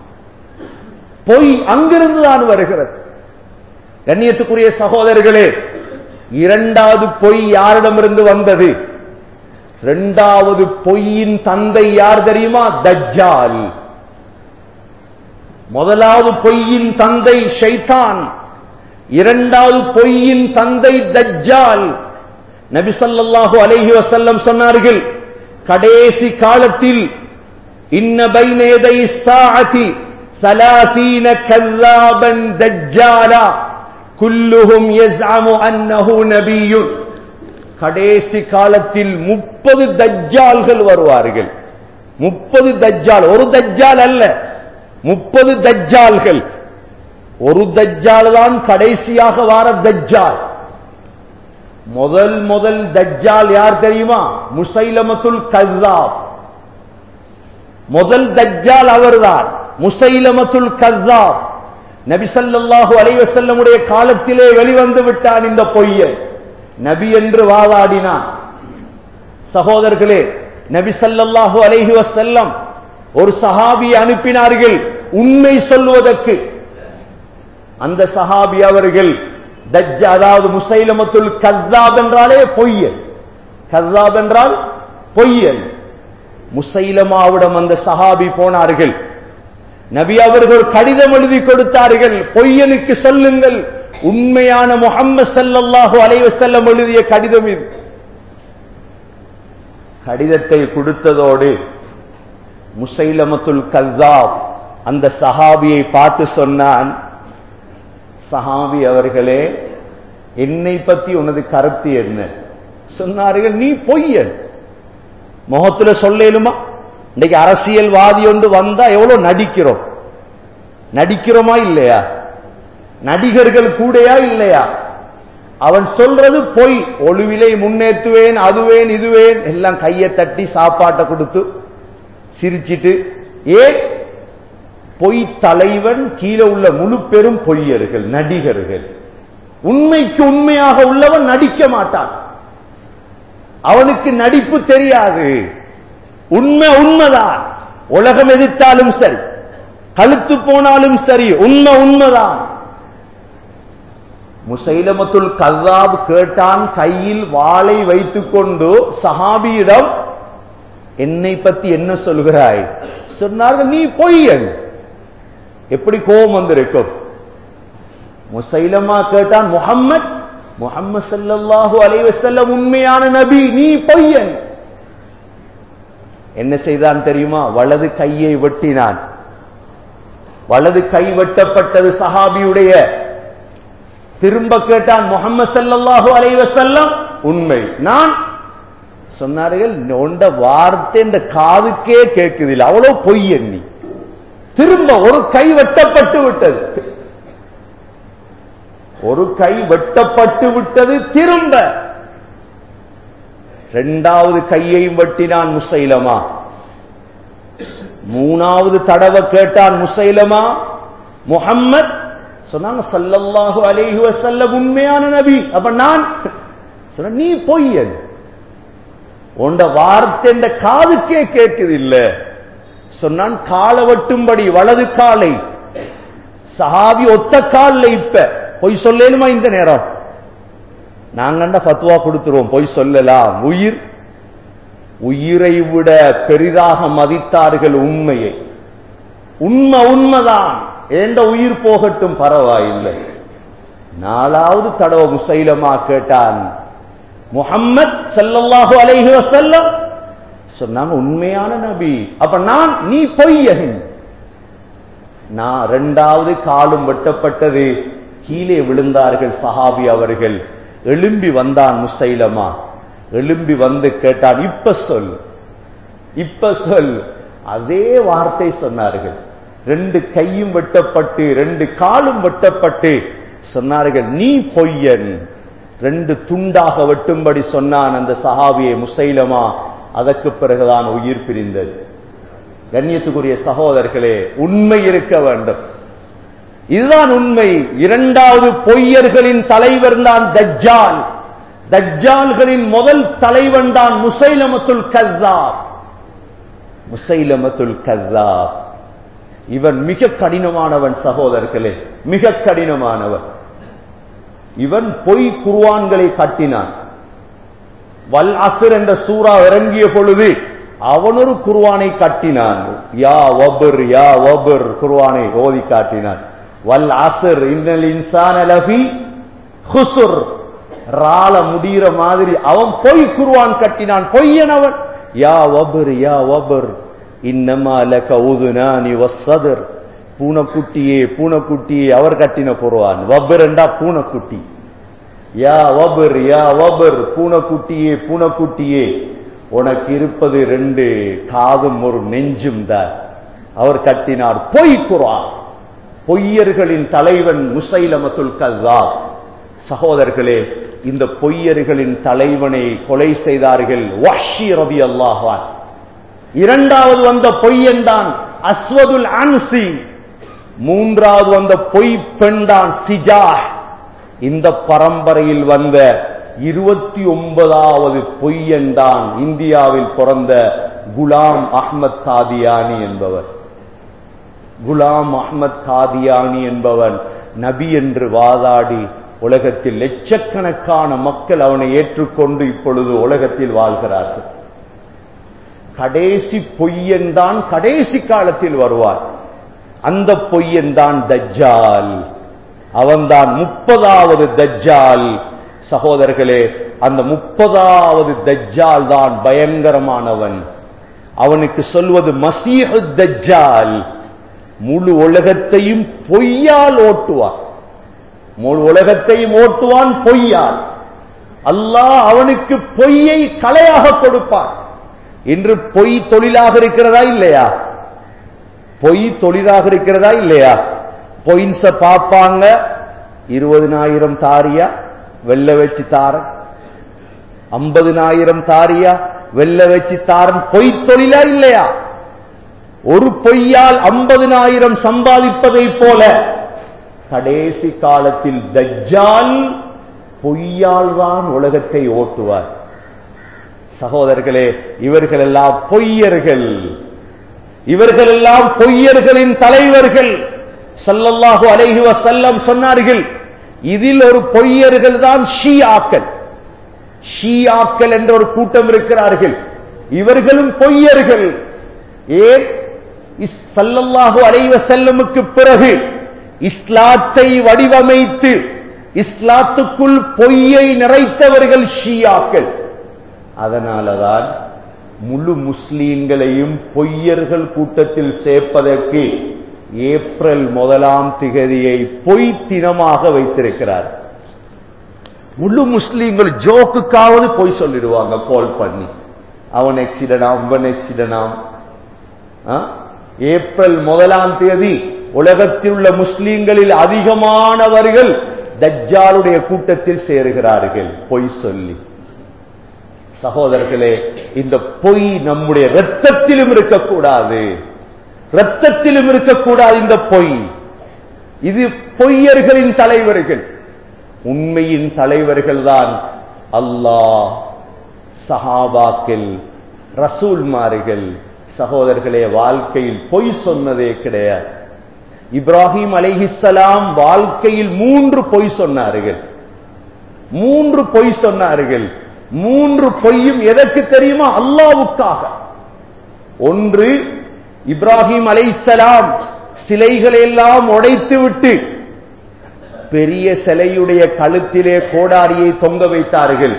[SPEAKER 1] பொய் அங்கிருந்து தான் வருகிறது கண்ணியத்துக்குரிய சகோதரர்களே இரண்டாவது பொய் யாரிடமிருந்து வந்தது இரண்டாவது பொய்யின் தந்தை யார் தெரியுமா தஜ்ஜால் முதலாவது பொய்யின் தந்தை ஷைத்தான் இரண்டாவது பொய்யின் தந்தை தஜ்ஜால் நபி ஸல்லல்லாஹு அலைஹி வஸல்லம் சொன்னார்கள் கடைசி காலத்தில் இன்ன பைன யதை ஸாஅதி 30 கذابன் தஜ்ஜாலா குல்லுஹும் யஸ்அமு அன்னஹு நபிய்யுன் கடைசி காலத்தில் முப்பது தஜ்ஜால்கள் வருவார்கள் முப்பது தஜ்ஜால் ஒரு தஜ்ஜால் அல்ல முப்பது தஜ்ஜால்கள் ஒரு தஜ்ஜால் தான் கடைசியாக வார தஜ்ஜால் முதல் முதல் தஜ்ஜால் யார் தெரியுமா முசைலமத்துல் கஸ்ஸாப் முதல் தஜ்ஜால் அவர்தான் முசைலமத்துல் கஸ்ஸாப் நபி ஸல்லல்லாஹு அலைஹி வஸல்லமுடைய காலத்திலே வெளிவந்து விட்டான் இந்த பொய்யன் நபி என்று வாதாடினான் சகோதரர்களே நபி ஸல்லல்லாஹு அலைஹி வஸல்லம் ஒரு சஹாபியை அனுப்பினார்கள் உண்மை சொல்வதற்கு அந்த சஹாபி அவர்கள் தஜ்ஜ அதாவது முசைலமத்துல் கஸ்ஸாப் என்றாலே பொய்யன் கஸ்ஸாப் என்றால் பொய்யன் முசைலமாவிடம் அந்த சஹாபி போனார்கள் நபி அவர்கள் கடிதம் எழுதி கொடுத்தார்கள் பொய்யனுக்கு சொல்லுங்கள் உண்மையான முகம்மது ஸல்லல்லாஹு அலைஹி வஸல்லம் எழுதிய கடிதம் இது கடிதத்தை கொடுத்ததோடு முசைலமத்துல் கல்தாப் அந்த சஹாபியை பார்த்து சொன்னான் சஹாபி அவர்களே என்னை பத்தி உனது கருத்து என்ன சொன்னார்கள் நீ பொய்யன் முகத்துல சொல்லேலுமா இன்னைக்கு அரசியல்வாதி ஒன்று வந்தா எவ்வளவு நடிக்கிறோம் நடிக்கிறோமா இல்லையா நடிகர்கள் கூடயா இல்லையா அவன் சொல்றது பொய் ஒளிவிலை முன்னேற்றுவேன் அதுவேன் இதுவேன் எல்லாம் கையை தட்டி சாப்பாட்டை கொடுத்து சிரிச்சிட்டு ஏன் பொய் தலைவன் கீழே உள்ள முழு பெரும் பொய்யர்கள் நடிகர்கள் உண்மைக்கு உண்மையாக உள்ளவன் நடிக்க மாட்டான் அவனுக்கு நடிப்பு தெரியாது உண்மை உண்மைதான் உலகம் எதிர்த்தாலும் சரி கழுத்து போனாலும் சரி உண்மை உண்மைதான் முசைலமத்துல் கல்லாப் கேட்டான் கையில் வாளை வைத்துக் கொண்டு சஹாபியிடம் என்னை பத்தி என்ன சொல்கிறாய் சொன்னார்கள் நீ பொய்யன் எப்படி கோபம் வந்திருக்கும் முசைலமா கேட்டான் முகம்மத் முகம்மது ஸல்லல்லாஹு அலைஹி வஸல்லம் உண்மையான நபி நீ பொய்யன் என்ன செய்தான் தெரியுமா வலது கையை வெட்டினான் வலது கை வெட்டப்பட்டது சஹாபியுடைய திரும்ப கேட்டான் முகமது ஸல்லல்லாஹு அலைஹி வஸல்லம் உண்மை நான் சொன்னார்கள் உண்ட வார்த்தை இந்த காதுக்கே கேட்குதில்லை அவ்வளவு பொய் எண்ணி திரும்ப ஒரு கை வெட்டப்பட்டு விட்டது ஒரு கை வெட்டப்பட்டு விட்டது திரும்ப இரண்டாவது கையையும் வெட்டினான் முசைலமா மூணாவது தடவை கேட்டான் முசைலமா முஹம்மத் சொன்னாங்க சல்லல்லாஹு அலைஹி வஸல்லம் உண்மையான நபி அப்ப நான் சொன்ன நீ பொய்யன் உண்ட வார்த்தை இந்த காதுக்கே கேட்குது இல்ல சொன்னான் காலை வெட்டும்படி வலது காலை சஹாபி ஒத்த கால்ல இப்ப பொய் சொல்லேனுமா இந்த நேரம் நாங்கண்ட ஃபத்வா கொடுத்துருவோம் பொய் சொல்லலாம் உயிர் உயிரை விட பெரிதாக மதித்தார்கள் உண்மையை உண்மை உண்மைதான் ஏண்ட உயிர் போகட்டும் பரவாயில்லை நாலாவது தடவை முசைலமா கேட்டான் முஹம்மத் ஸல்லல்லாஹு அலைஹி வஸல்லம் சொன்னாங்க உண்மையான நபி அப்ப நான் நீ பொய்யன் நான் இரண்டாவது காலும் வெட்டப்பட்டது கீழே விழுந்தார்கள் சஹாபி அவர்கள் எழும்பி வந்தான் முசைலமா எழும்பி வந்து கேட்டான் இப்ப சொல் இப்ப சொல் அதே வார்த்தை சொன்னார்கள் ரெண்டு கையும் வெட்டப்பட்டு ரெண்டு காலும் வெட்டப்பட்டு சொன்னார்கள் நீ பொய்யன் ரெண்டு துண்டாக வெட்டும்படி சொன்னான் அந்த சஹாபியை முசைலமா அதற்கு பிறகுதான் உயிர் பிரிந்தது கண்ணியத்துக்குரிய சகோதரர்களே உண்மை இருக்க வேண்டும் இதுதான் உண்மை இரண்டாவது பொய்யர்களின் தலைவர் தான் தஜ்ஜால் தஜ்ஜால்களின் முதல் தலைவன் தான் முசைலமத்துல் கஸ்ஸாப் முசைலமத்துல் கஸ்ஸாப் இவன் மிக கடினமானவன் சகோதரர்களே மிக கடினமானவன் இவன் பொய் குர்வான்களை கட்டினான் வல் அசுர் என்ற சூறா இறங்கிய பொழுது அவன் ஒரு குர்வானை கட்டினான் யா வபர் யா வபர் குர்வானை ஓதி காட்டினான் வல் அசுர் இன்னல் இன்சான லஃபி ஹுசுர் ரால முடிகிற மாதிரி அவன் பொய் குருவான் கட்டினான் பொய்யனவன் யா வபர் யா வபர் இன்னமா லக உதுனானி வசதர் பூனைக்குட்டியே பூனைக்குட்டியே அவர் கட்டின குருவான் வபர் என்றா பூனைக்குட்டி யா வபர் யா வபர் பூனைக்குட்டியே பூனைக்குட்டியே உனக்கு இருப்பது ரெண்டு காதும் ஒரு நெஞ்சும் தான் அவர் கட்டினார் பொய் குரான் பொய்யர்களின் தலைவன் முசைலமத்துல் கல்லாப் சகோதரர்களே இந்த பொய்யர்களின் தலைவனை கொலை செய்தார்கள் வஷி ரவி அல்லாஹான் இரண்டாவது வந்த பொய்யன் தான் அஸ்வதுல் அன்சி மூன்றாவது வந்த பொய் பெண்தான் சிஜாஹ் இந்த பரம்பரையில் வந்த இருபத்தி ஒன்பதாவது பொய்யன் தான் இந்தியாவில் பிறந்த குலாம் அஹ்மத் காதியானி என்பவர் குலாம் அஹ்மத் காதியானி என்பவன் நபி என்று வாதாடி உலகத்தில் லட்சக்கணக்கான மக்கள் அவனை ஏற்றுக்கொண்டு இப்பொழுது உலகத்தில் வாழ்கிறார்கள் கடைசி பொய்யன் தான் கடைசி காலத்தில் வருவார் அந்த பொய்யன் தான் தஜ்ஜால் அவன்தான் முப்பதாவது தஜ்ஜால் சகோதரர்களே அந்த முப்பதாவது தஜ்ஜால் தான் பயங்கரமானவன் அவனுக்கு சொல்வது மசீஹு தஜ்ஜால் முழு உலகத்தையும் பொய்யால் ஓட்டுவான் முழு உலகத்தையும் ஓட்டுவான் பொய்யால் அல்லாஹ் அவனுக்கு பொய்யை கலையாக கொடுப்பான் இன்று பொய் தொழிலாக இருக்கிறதா இல்லையா பொய் தொழிலாக இருக்கிறதா இல்லையா பொயின்ஸ பார்ப்பாங்க இருபதினாயிரம் தாரியா வெள்ள வச்சு தாரன் ஐம்பதினாயிரம் தாரியா வெள்ள வச்சு தாரன் பொய் தொழிலா இல்லையா ஒரு பொய்யால் ஐம்பதினாயிரம் சம்பாதிப்பதை போல கடைசி காலத்தில் தஜ்ஜால் பொய்யால் தான் உலகத்தை ஓட்டுவார் சகோதரர்களே இவர்கள் எல்லாம் பொய்யர்கள் இவர்கள் எல்லாம் பொய்யர்களின் தலைவர்கள் சல்லல்லாஹு அலைஹி வஸல்லம் சொன்னார்கள் இதில் ஒரு பொய்யர்கள் தான் ஷீயாக்கள் ஷீயாக்கள் என்ற ஒரு கூட்டம் இருக்கிறார்கள் இவர்களும் பொய்யர்கள் ஏன் இஸ்- ஸல்லல்லாஹு அலைஹி வஸல்லமுக்கு பிறகு இஸ்லாத்தை வடிவமைத்து இஸ்லாத்துக்குள் பொய்யை நிறைத்தவர்கள் ஷியாக்கள் அதனாலதான் முழு முஸ்லீம்களையும் பொய்யர்கள் கூட்டத்தில் சேர்ப்பதற்கு ஏப்ரல் முதலாம் திகதியை பொய் தினமாக வைத்திருக்கிறார் முழு முஸ்லீம்கள் ஜோக்குக்காவது பொய் சொல்லிடுவாங்க கால் பண்ணி அவன் எக்ஸிடனாம் இவன் எக்ஸிடனாம் ஏப்ரல் முதலாம் தேதி உலகத்தில் உள்ள முஸ்லீம்களில் அதிகமானவர்கள் தஜ்ஜாலுடைய கூட்டத்தில் சேருகிறார்கள் பொய் சொல்லி சகோதரர்களே இந்த பொய் நம்முடைய ரத்தத்திலும் இருக்கக்கூடாது ரத்தத்திலும் இருக்கக்கூடாது இந்த பொய் இது பொய்யர்களின் தலைவர்கள் உண்மையின் தலைவர்கள் தான் அல்லாஹ் சஹாபாக்கள் ரசூல்மார்கள் சகோதரர்களே வாழ்க்கையில் பொய் சொன்னதே கிடையாது இப்ராஹிம் அலைஹிஸ்ஸலாம் வாழ்க்கையில் மூன்று பொய் சொன்னார்கள் மூன்று பொய் சொன்னார்கள் மூன்று பொய்யும் எதற்கு தெரியுமா அல்லாவுக்காக ஒன்று இப்ராஹிம் அலைஹிஸ்ஸலாம் சிலைகளை எல்லாம் உடைத்து விட்டு பெரிய சிலையுடைய கழுத்திலே கோடாரியை தொங்க வைத்தார்கள்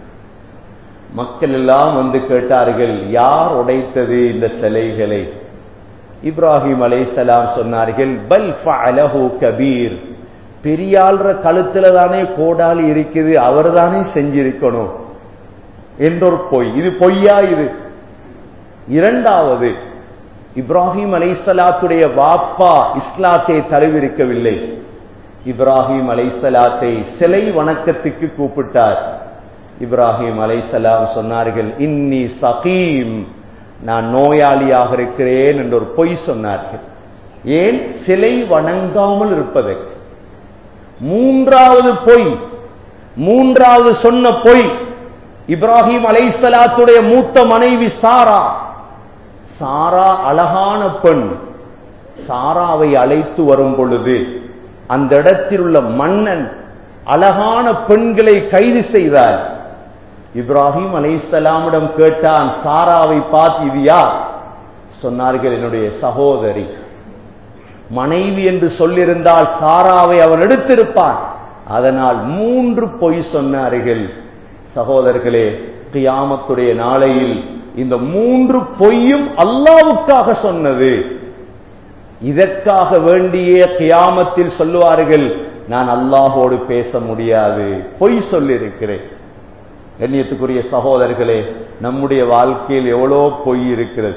[SPEAKER 1] மக்கள் எல்லாம் வந்து கேட்டார்கள் யார் உடைத்தது இந்த சிலைகளை இப்ராஹிம் அலைசலாம் சொன்னார்கள் பல் ஃபஅலஹு கபீர் பெரியாள்ற கழுத்துல தானே கோடாலி இருக்குது அவர் தானே செஞ்சிருக்கணும் என்றொரு பொய் இது பொய்யா இது இரண்டாவது இப்ராஹிம் அலைசலாத்துடைய வாப்பா இஸ்லாத்தை தழுவிருக்கவில்லை இப்ராஹிம் அலைசலாத்தை சிலை வணக்கத்துக்கு கூப்பிட்டார் இப்ராஹிம் அலைசலாம் சொன்னார்கள் இன்னி சகீம் நான் நோயாளியாக இருக்கிறேன் என்று ஒரு பொய் சொன்னார்கள் ஏன் சிலை வணங்காமல் இருப்பதற்கு மூன்றாவது பொய் மூன்றாவது சொன்ன பொய் இப்ராஹிம் அலைசலாத்துடைய மூத்த மனைவி சாரா சாரா அழகான பெண் சாராவை அழைத்து வரும் பொழுது அந்த இடத்தில் உள்ள மன்னன் அழகான பெண்களை கைது செய்தார் இப்ராஹிம் அலைசலாமிடம் கேட்டான் சாராவை பார்த்து இது யார் சொன்னார்கள் என்னுடைய சகோதரி மனைவி என்று சொல்லியிருந்தால் சாராவை அவன் எடுத்திருப்பான் அதனால் மூன்று பொய் சொன்னார்கள் சகோதரர்களே கியாமத்துடைய நாளையில் இந்த மூன்று பொய்யும் அல்லாவுக்காக சொன்னது இதற்காக வேண்டிய கியாமத்தில் சொல்லுவார்கள் நான் அல்லாஹோடு பேச முடியாது பொய் சொல்லியிருக்கிறேன் கண்ணியத்துக்குரிய சகோதரர்களே நம்முடைய வாழ்க்கையில் எவ்வளோ பொய் இருக்கிறது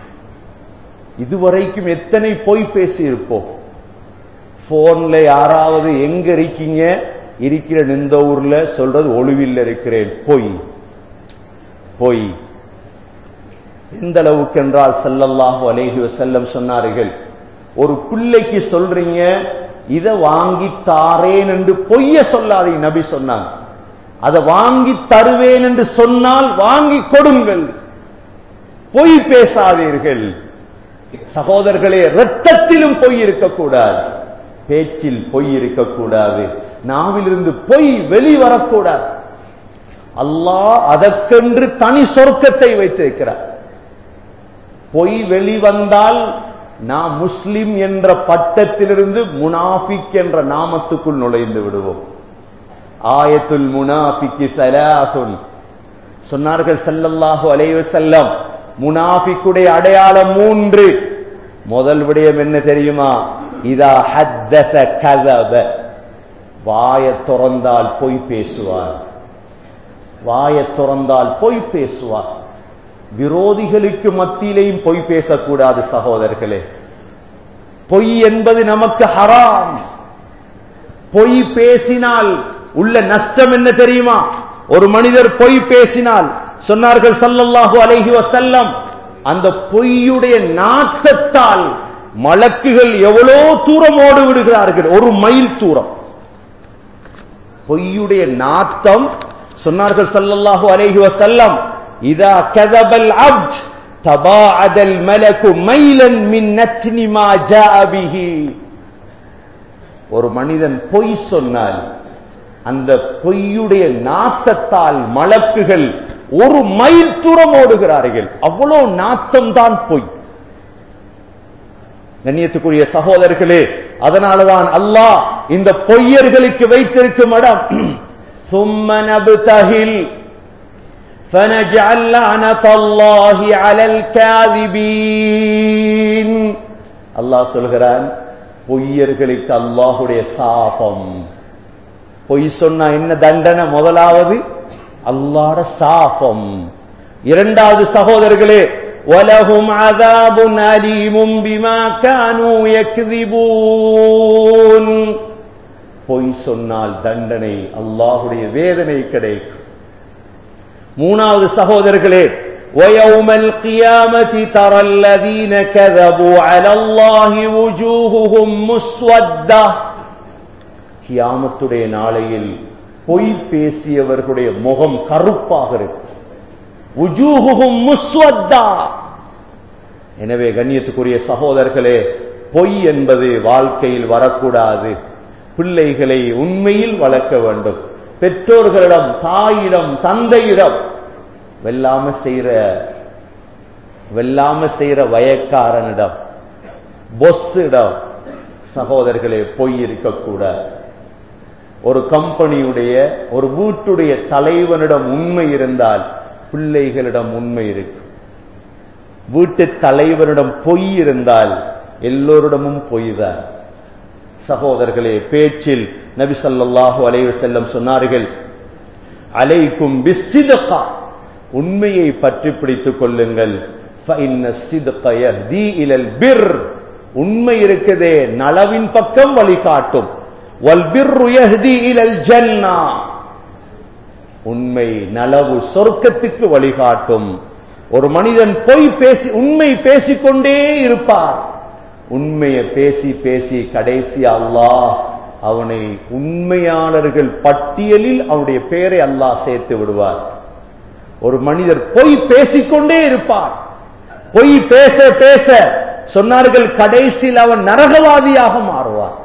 [SPEAKER 1] இதுவரைக்கும் எத்தனை பொய் பேசி இருப்போம் போன்ல யாராவது எங்க இருக்கீங்க இருக்கிற இந்த ஊர்ல சொல்றது ஒளிவில் இருக்கிறேன் பொய் பொய் எந்த அளவுக்கு என்றால் செல்லல்லாஹு அலைஹி வஸல்லம் சொன்னார்கள் ஒரு பிள்ளைக்கு சொல்றீங்க இதை வாங்கி தாரேன் என்று பொய்ய சொல்லாதீங்க நபி சொன்னாங்க அதை வாங்கி தருவேன் என்று சொன்னால் வாங்கி கொடுங்கள் பொய் பேசாதீர்கள் சகோதரர்களே ரத்தத்திலும் பொய் இருக்கக்கூடாது பேச்சில் பொய் இருக்கக்கூடாது நாவிலிருந்து பொய் வெளிவரக்கூடாது அல்லாஹ் அதற்கென்று தனி சொர்க்கத்தை வைத்திருக்கிறார் பொய் வெளிவந்தால் நாம் முஸ்லிம் என்ற பட்டத்திலிருந்து முனாஃபிக் என்ற நாமத்துக்குள் நுழைந்து விடுவோம் ஆயத்துல் முனாஃபிக்கு சலாசுன் சொன்னார்கள் ஸல்லல்லாஹு அலைஹி வஸல்லம் முனாஃபிக்குடைய அடையாளம் மூன்று முதல் விடயம் என்ன தெரியுமா இதா ஹத்தஸ கதப வாய திறந்தால் பொய் பேசுவார் வாய திறந்தால் பொய் பேசுவார் விரோதிகளுக்கு மத்தியிலேயும் பொய் பேசக்கூடாது சகோதரர்களே பொய் என்பது நமக்கு ஹராம் பொய் பேசினால் உள்ள நஷ்டம் என்ன தெரியுமா ஒரு மனிதர் பொய் பேசினால் சொன்னார்கள் சல்லல்லாஹு அலைஹி வசல்லம் அந்த பொய்யுடைய நாட்டத்தால் மலக்குகள் எவ்வளோ தூரம் ஓடு விடுகிறார்கள் ஒரு மைல் தூரம் பொய்யுடைய நாத்தம் சொன்னார்கள் சல்லல்லாஹு அலைஹி வசல்லம் இதா கதபல் அப்ஜ் تباعد الملك ميلا من نتن ما جاء به ஒரு மனிதன் பொய் சொன்னால் அந்த பொய்யுடைய நாத்தத்தால் மலக்குகள் ஒரு மைல் தூரம் ஓடுகிறார்கள் அவ்வளோ நாத்தம் தான் பொய் கண்ணியத்துக்குரிய சகோதரர்களே அதனாலதான் அல்லாஹ் இந்த பொய்யர்களுக்கு வைத்திருக்கும் இடம் சும்மனபுதகில் فنجعل لعنة الله على الكاذبين அல்லாஹ் சொல்கிறான் பொய்யர்களுக்கு அல்லாஹுடைய சாபம் பொய் சொன்னா என்ன தண்டனை முதலாவது அல்லாட சாபம் இரண்டாவது சகோதரர்களே وَلَهُمْ عَذَابٌ أَلِيمٌ بِمَا كَانُوا يَكْذِبُونَ பொய் சொன்னால் தண்டனை அல்லாஹுடைய வேதனை கிடைக்கும் மூணாவது சகோதரர்களே وَيَوْمَ الْقِيَامَةِ تَرَى الَّذِينَ كَذَبُوا عَلَى اللَّهِ وُجُوهُهُمْ مُسْوَدَّةٌ கியாமத்துடைய நாளையில் பொய் பேசியவர்களுடைய முகம் கருப்பாக இருக்கும் உஜூஹுகும் முஸ்வத்தா எனவே கண்ணியத்துக்குரிய சகோதரர்களே பொய் என்பது வாழ்க்கையில் வரக்கூடாது பிள்ளைகளை உண்மையில் வளர்க்க வேண்டும் பெற்றோர்களிடம் தாயிடம் தந்தையிடம் வெல்லாம செய்யற வெல்லாம செய்யற வயக்காரனிடம் பொஸ்ஸிடம் சகோதரர்களே பொய் இருக்கக்கூடாது ஒரு கம்பெனியுடைய ஒரு வீட்டுடைய தலைவனிடம் உண்மை இருந்தால் பிள்ளைகளிடம் உண்மை இருக்கும் வீட்டு தலைவரிடம் பொய் இருந்தால் எல்லோரிடமும் பொய் தான் சகோதரர்களே பேச்சில் நபி ஸல்லல்லாஹு அலைஹி வஸல்லம் சொன்னார்கள் அலைக்கும் பிஸ்ஸிதகா உண்மையை பற்றி பிடித்துக் கொள்ளுங்கள் فإن الصدق يهدي إلى البر உண்மை இருக்குதே நலவின் பக்கம் வழிகாட்டும் வல்பிர் யஹ்தி இலல் ஜன்னா உண்மை நலவு சொர்க்கத்துக்கு வழிகாட்டும் ஒரு மனிதன் பொய் பேசி உண்மை பேசிக்கொண்டே இருப்பார் உண்மையை பேசி பேசி கடைசி அல்லாஹ் அவனை உண்மையாளர்கள் பட்டியலில் அவனுடைய பெயரை அல்லாஹ் சேர்த்து விடுவார் ஒரு மனிதர் பொய் பேசிக்கொண்டே இருப்பார் பொய் பேச பேச சொன்னார்கள் கடைசியில் அவன் நரகவாதியாக மாறுவார்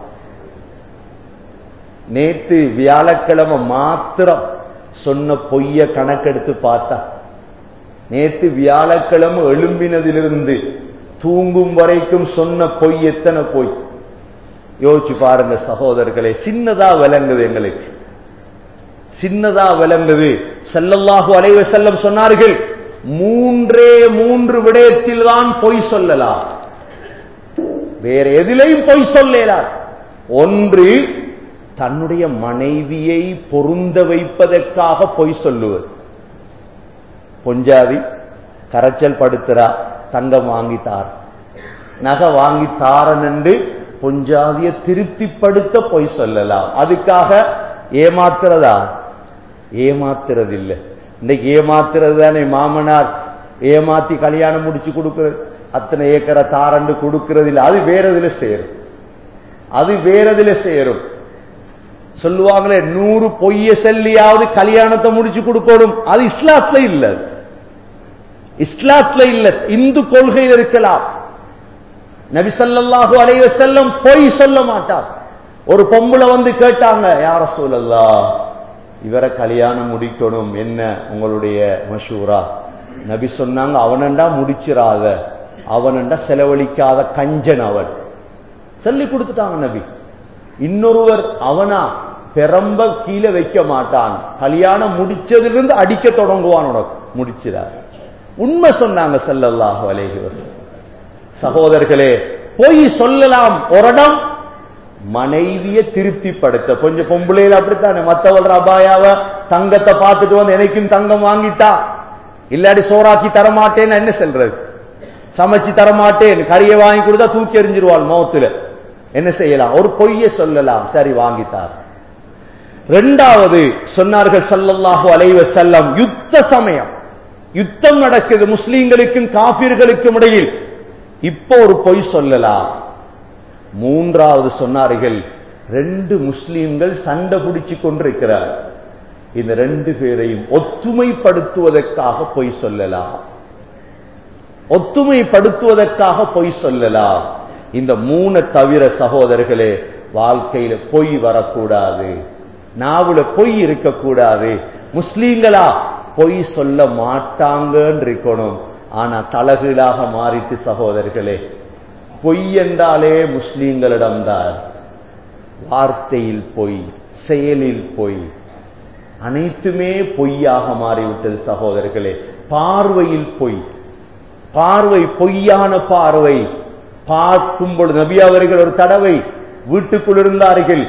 [SPEAKER 1] நேற்று வியாழக்கிழமை மாத்திரம் சொன்ன பொய்ய கணக்கெடுத்து பார்த்தா நேற்று வியாழக்கிழமை எழும்பினதிலிருந்து தூங்கும் வரைக்கும் சொன்ன பொய் எத்தனை பொய் யோசிச்சு பாருங்க சகோதரர்களே சின்னதா விளங்குது எங்களுக்கு சின்னதா விளங்குது செல்லல்லாஹு அலைவ செல்லம் சொன்னார்கள் மூன்றே மூன்று விடயத்தில் தான் பொய் சொல்லலாம் வேற எதிலையும் பொய் சொல்லலாம் ஒன்று தன்னுடைய மனைவியை பொருந்த வைப்பதற்காக பொய் சொல்லுவது பொஞ்சாதி கரைச்சல் படுத்துறா தங்கம் வாங்கித்தார் நகை வாங்கி தாரன் என்று பொஞ்சாதிய திருப்திப்படுத்த பொய் சொல்லலாம் அதுக்காக ஏமாத்துறதா ஏமாத்துறது இல்லை இன்னைக்கு ஏமாத்துறது தானே மாமனார் ஏமாத்தி கல்யாணம் முடிச்சு கொடுக்கிறது அத்தனை ஏக்கரை தாரண்டு கொடுக்கிறது இல்லை அது வேறதுல சேரும் அது வேறதுல சேரும் சொல்லுவாங்களே நூறு பொய்ய செல்லியாவது கல்யாணத்தை முடிச்சு கொடுக்கணும் அது இஸ்லாத்துல இல்ல இஸ்லாத்துல இல்ல இந்து கொள்கையில் இருக்கலாம் நபிசல்லாஹு அலைவ செல்லம் பொய் சொல்ல மாட்டார் ஒரு பொம்பளை வந்து கேட்டாங்க யார சொல்லலா இவரை கல்யாணம் முடிக்கணும் என்ன உங்களுடைய மஷூரா நபி சொன்னாங்க அவனண்டா முடிச்சிராத அவனண்டா செலவழிக்காத கஞ்சன் அவன் சொல்லி கொடுத்துட்டாங்க நபி இன்னொருவர் அவனா பெரம்ப கீழே வைக்க மாட்டான் கல்யாணம் முடிச்சதிலிருந்து அடிக்க தொடங்குவான் உனக்கு முடிச்சிடார் உண்மை சொன்னாங்க செல்லல்லாஹு அலேஹி வசல்லம் சகோதரர்களே பொய் சொல்லலாம் ஒரு இடம் மனைவிய திருப்திப்படுத்த கொஞ்சம் பொம்பளையில அப்படித்தானே மத்தவள் அபாயாவ தங்கத்தை பார்த்துட்டு வந்து எனக்கும் தங்கம் வாங்கிட்டா இல்லாடி சோறாக்கி தரமாட்டேன்னு என்ன சொல்றது சமைச்சு தரமாட்டேன் கறியை வாங்கி கொடுத்தா தூக்கி எறிஞ்சிருவாள் மௌத்துல என்ன செய்யலாம் ஒரு பொய்ய சொல்லலாம் சரி வாங்கித்தார் ரெண்டாவது சொன்னார்கள் சல்லல்லாஹு அலைவ செல்லம் யுத்த சமயம் யுத்தம் நடக்குது முஸ்லீம்களுக்கும் காபிர்களுக்கும் இடையில் இப்போ ஒரு பொய் சொல்லலாம் மூன்றாவது சொன்னார்கள் ரெண்டு முஸ்லீம்கள் சண்டை பிடிச்சு கொண்டிருக்கிறார் இந்த ரெண்டு பேரையும் ஒத்துமைப்படுத்துவதற்காக பொய் சொல்லலாம் ஒத்துமைப்படுத்துவதற்காக பொய் சொல்லலாம் இந்த மூணு தவிர சகோதரர்களே வாழ்க்கையில பொய் வரக்கூடாது நாவுல பொய் இருக்கக்கூடாது முஸ்லீம்களா பொய் சொல்ல மாட்டாங்கன்னு இருக்கணும் ஆனா தலகீழாக மாறிட்டு சகோதரர்களே பொய் என்றாலே முஸ்லீம்களிடம்தான் வார்த்தையில் பொய் செயலில் பொய் அனைத்துமே பொய்யாக மாறிவிட்டது சகோதரர்களே பார்வையில் பொய் பார்வை பொய்யான பார்வை பார்க்கும் பொழுது நபி அவர்கள் ஒரு தடவை வீட்டுக்குள் இருந்தார்கள்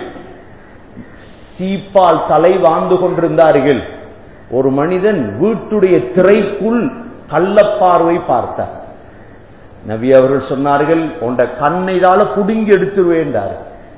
[SPEAKER 1] சீப்பால் தலை வாழ்ந்து கொண்டிருந்தார்கள் ஒரு மனிதன் வீட்டுடைய திரைக்குள் கள்ளப்பார்வை பார்த்தார் நபி அவர்கள் சொன்னார்கள் உண்ட கண்ணைதால புடுங்கி எடுத்துருவேண்டார்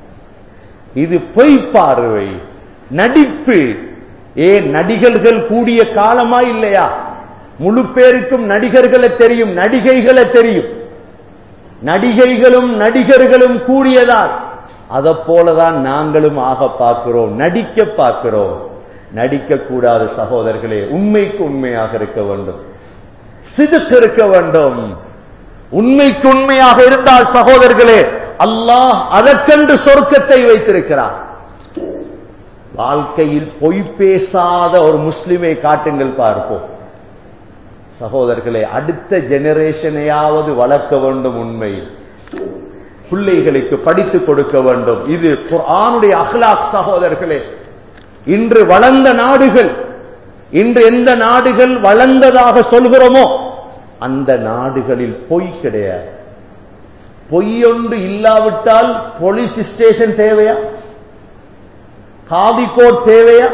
[SPEAKER 1] இது பொய் பார்வை நடிப்பு ஏன் நடிகர்கள் கூடிய காலமா இல்லையா முழு பேருக்கும் நடிகர்களை தெரியும் நடிகைகளை தெரியும் நடிகைகளும் நடிகர்களும் கூடியதால் அதை போலதான் நாங்களும் ஆக பார்க்கிறோம் நடிக்க பார்க்கிறோம் நடிக்க கூடாது சகோதரர்களே உண்மைக்கு உண்மையாக இருக்க வேண்டும் சிதுக்கு இருக்க வேண்டும் உண்மைக்கு உண்மையாக இருந்தால் சகோதரர்களே அல்லாஹ் அதற்கென்று சொர்க்கத்தை வைத்திருக்கிறார் வாழ்க்கையில் பொய் பேசாத ஒரு முஸ்லிமை காட்டுங்கள் பார்ப்போம் சகோதரர்களே அடுத்த ஜெனரேஷனையாவது வளர்க்க வேண்டும் உண்மையில் பிள்ளைகளுக்கு படித்துக் கொடுக்க வேண்டும் இது குர்ஆனுடைய அஹ்லாக் சகோதரர்களே இன்று வளர்ந்த நாடுகள் இன்று எந்த நாடுகள் வளர்ந்ததாக சொல்கிறோமோ அந்த நாடுகளில் பொய் கிடையாது பொய்யொன்று இல்லாவிட்டால் போலீஸ் ஸ்டேஷன் தேவையா காதிக்கோட் தேவையா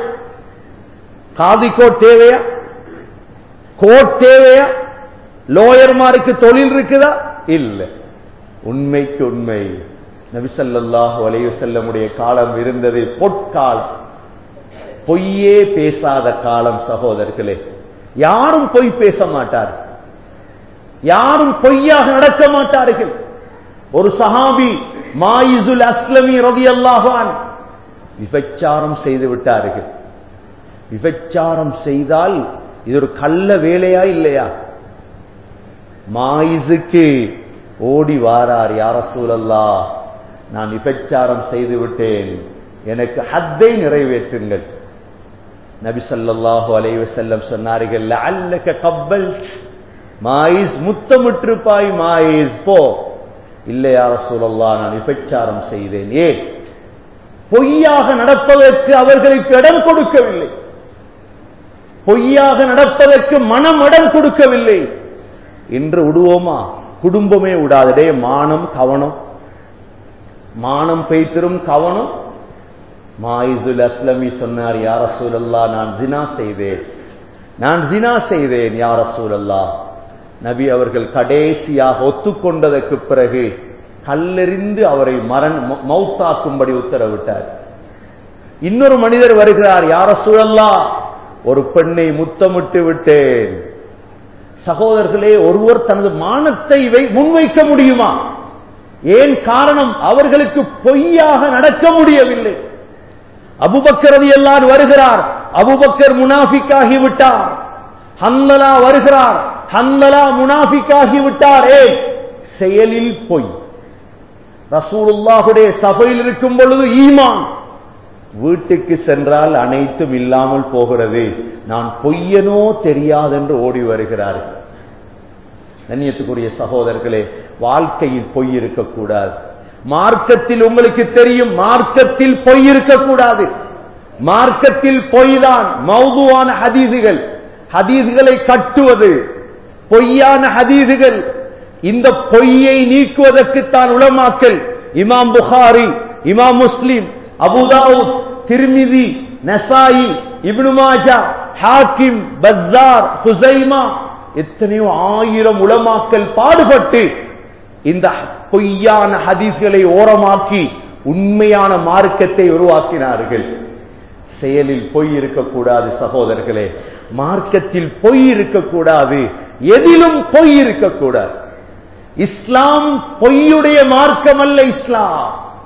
[SPEAKER 1] காதிக்கோட் தேவையா கோர்ட் தேவையா லோயர்மாருக்கு தொழில் இருக்குதா இல்ல உண்மைக்கு உண்மை நபிசல்லாஹு அலைய செல்லமுடைய காலம் இருந்தது பொற்காலம் பொய்யே பேசாத காலம் சகோதரர்களே யாரும் பொய் பேச மாட்டார் யாரும் பொய்யாக நடக்க மாட்டார்கள் ஒரு சஹாபி மாயிசுல் அஸ்லமி ரவி அல்லாஹான் விபச்சாரம் செய்து விட்டார்கள் விபச்சாரம் செய்தால் இது ஒரு கள்ள வேலையா இல்லையா மாயிசுக்கு ஓடி வாரார் யார சூழல்லா நான் விபச்சாரம் செய்து விட்டேன் எனக்கு ஹத்தை நிறைவேற்றுங்கள் நபி ஸல்லல்லாஹு அலைஹி வஸல்லம் சொன்னார்கள் லஅல்லக கப்பல்த் மாயிஸ் முத்தமிட்டிருப்பாய் மாயிஸ் போ இல்லை யார சூழல்லா நான் விபச்சாரம் செய்தேன் ஏன் பொய்யாக நடப்பதற்கு அவர்களுக்கு இடம் கொடுக்கவில்லை பொய்யாக நடப்பதற்கு மனம் இடம் கொடுக்கவில்லை என்று விடுவோமா குடும்பமே விடாதடே மானம் கவனம் மானம் பெய்திரும் கவனம் மாயிசுல் அஸ்லமி சொன்னார் யார சூழல்லா நான் ஜினா செய்தேன் நான் ஜினா செய்தேன் யார சூழல்லா நபி அவர்கள் கடைசியாக ஒத்துக்கொண்டதற்கு பிறகு கல்லெறிந்து அவரை மரண மௌத்தாக்கும்படி உத்தரவிட்டார் இன்னொரு மனிதர் வருகிறார் யார சூழல்லா ஒரு பெண்ணை முத்தமிட்டு விட்டேன் சகோதரர்களே ஒருவர் தனது மானத்தை முன்வைக்க முடியுமா ஏன் காரணம் அவர்களுக்கு பொய்யாக நடக்க முடியவில்லை அபுபக்கரது எல்லாம் வருகிறார் அபுபக்கர் முனாஃபிக்காகி விட்டார் ஹந்தலா வருகிறார் ஹந்தலா முனாஃபிக்காகி விட்டார் ஏன் செயலில் பொய் ரசூலுல்லாஹுடைய சபையில் இருக்கும் பொழுது ஈமான் வீட்டுக்கு சென்றால் அனைத்தும் இல்லாமல் போகிறது நான் பொய்யனோ தெரியாதென்று ஓடி வருகிறார்கள் கண்ணியத்துக்குரிய சகோதரர்களே வாழ்க்கையில் பொய் இருக்கக்கூடாது மார்க்கத்தில் உங்களுக்கு தெரியும் மார்க்கத்தில் பொய் இருக்கக்கூடாது மார்க்கத்தில் பொய் தான் மௌதுவான ஹதீதுகள் ஹதீதுகளை கட்டுவது பொய்யான ஹதீதுகள் இந்த பொய்யை நீக்குவதற்குத்தான் உளமாக்கல் இமாம் புகாரி இமாம் முஸ்லிம் அபுதாவுத் திருமிதி நசாயி இப்னு மாஜா ஹாக்கிம் பஸ்ஸார் ஹுசைமா எத்தனையோ ஆயிரம் உளமாக்கல் பாடுபட்டு இந்த பொய்யான ஹதீஸ்களை ஓரமாக்கி உண்மையான மார்க்கத்தை உருவாக்கினார்கள் செயலில் பொய் இருக்கக்கூடாது சகோதரர்களே மார்க்கத்தில் பொய் இருக்கக்கூடாது எதிலும் பொய் இருக்கக்கூடாது இஸ்லாம் பொய்யுடைய மார்க்கம் அல்ல இஸ்லாம்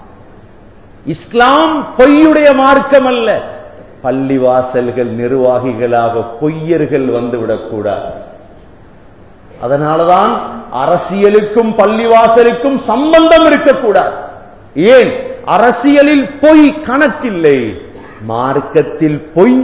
[SPEAKER 1] இஸ்லாம் பொய்யுடைய மார்க்கம் அல்ல பள்ளிவாசல்கள் நிர்வாகிகளாக பொய்யர்கள் வந்துவிடக்கூடாது அதனாலதான் அரசியலுக்கும் பள்ளிவாசலுக்கும் சம்பந்தம் இருக்கக்கூடாது ஏன் அரசியலில் பொய் கணக்கில்லை மார்க்கத்தில் பொய்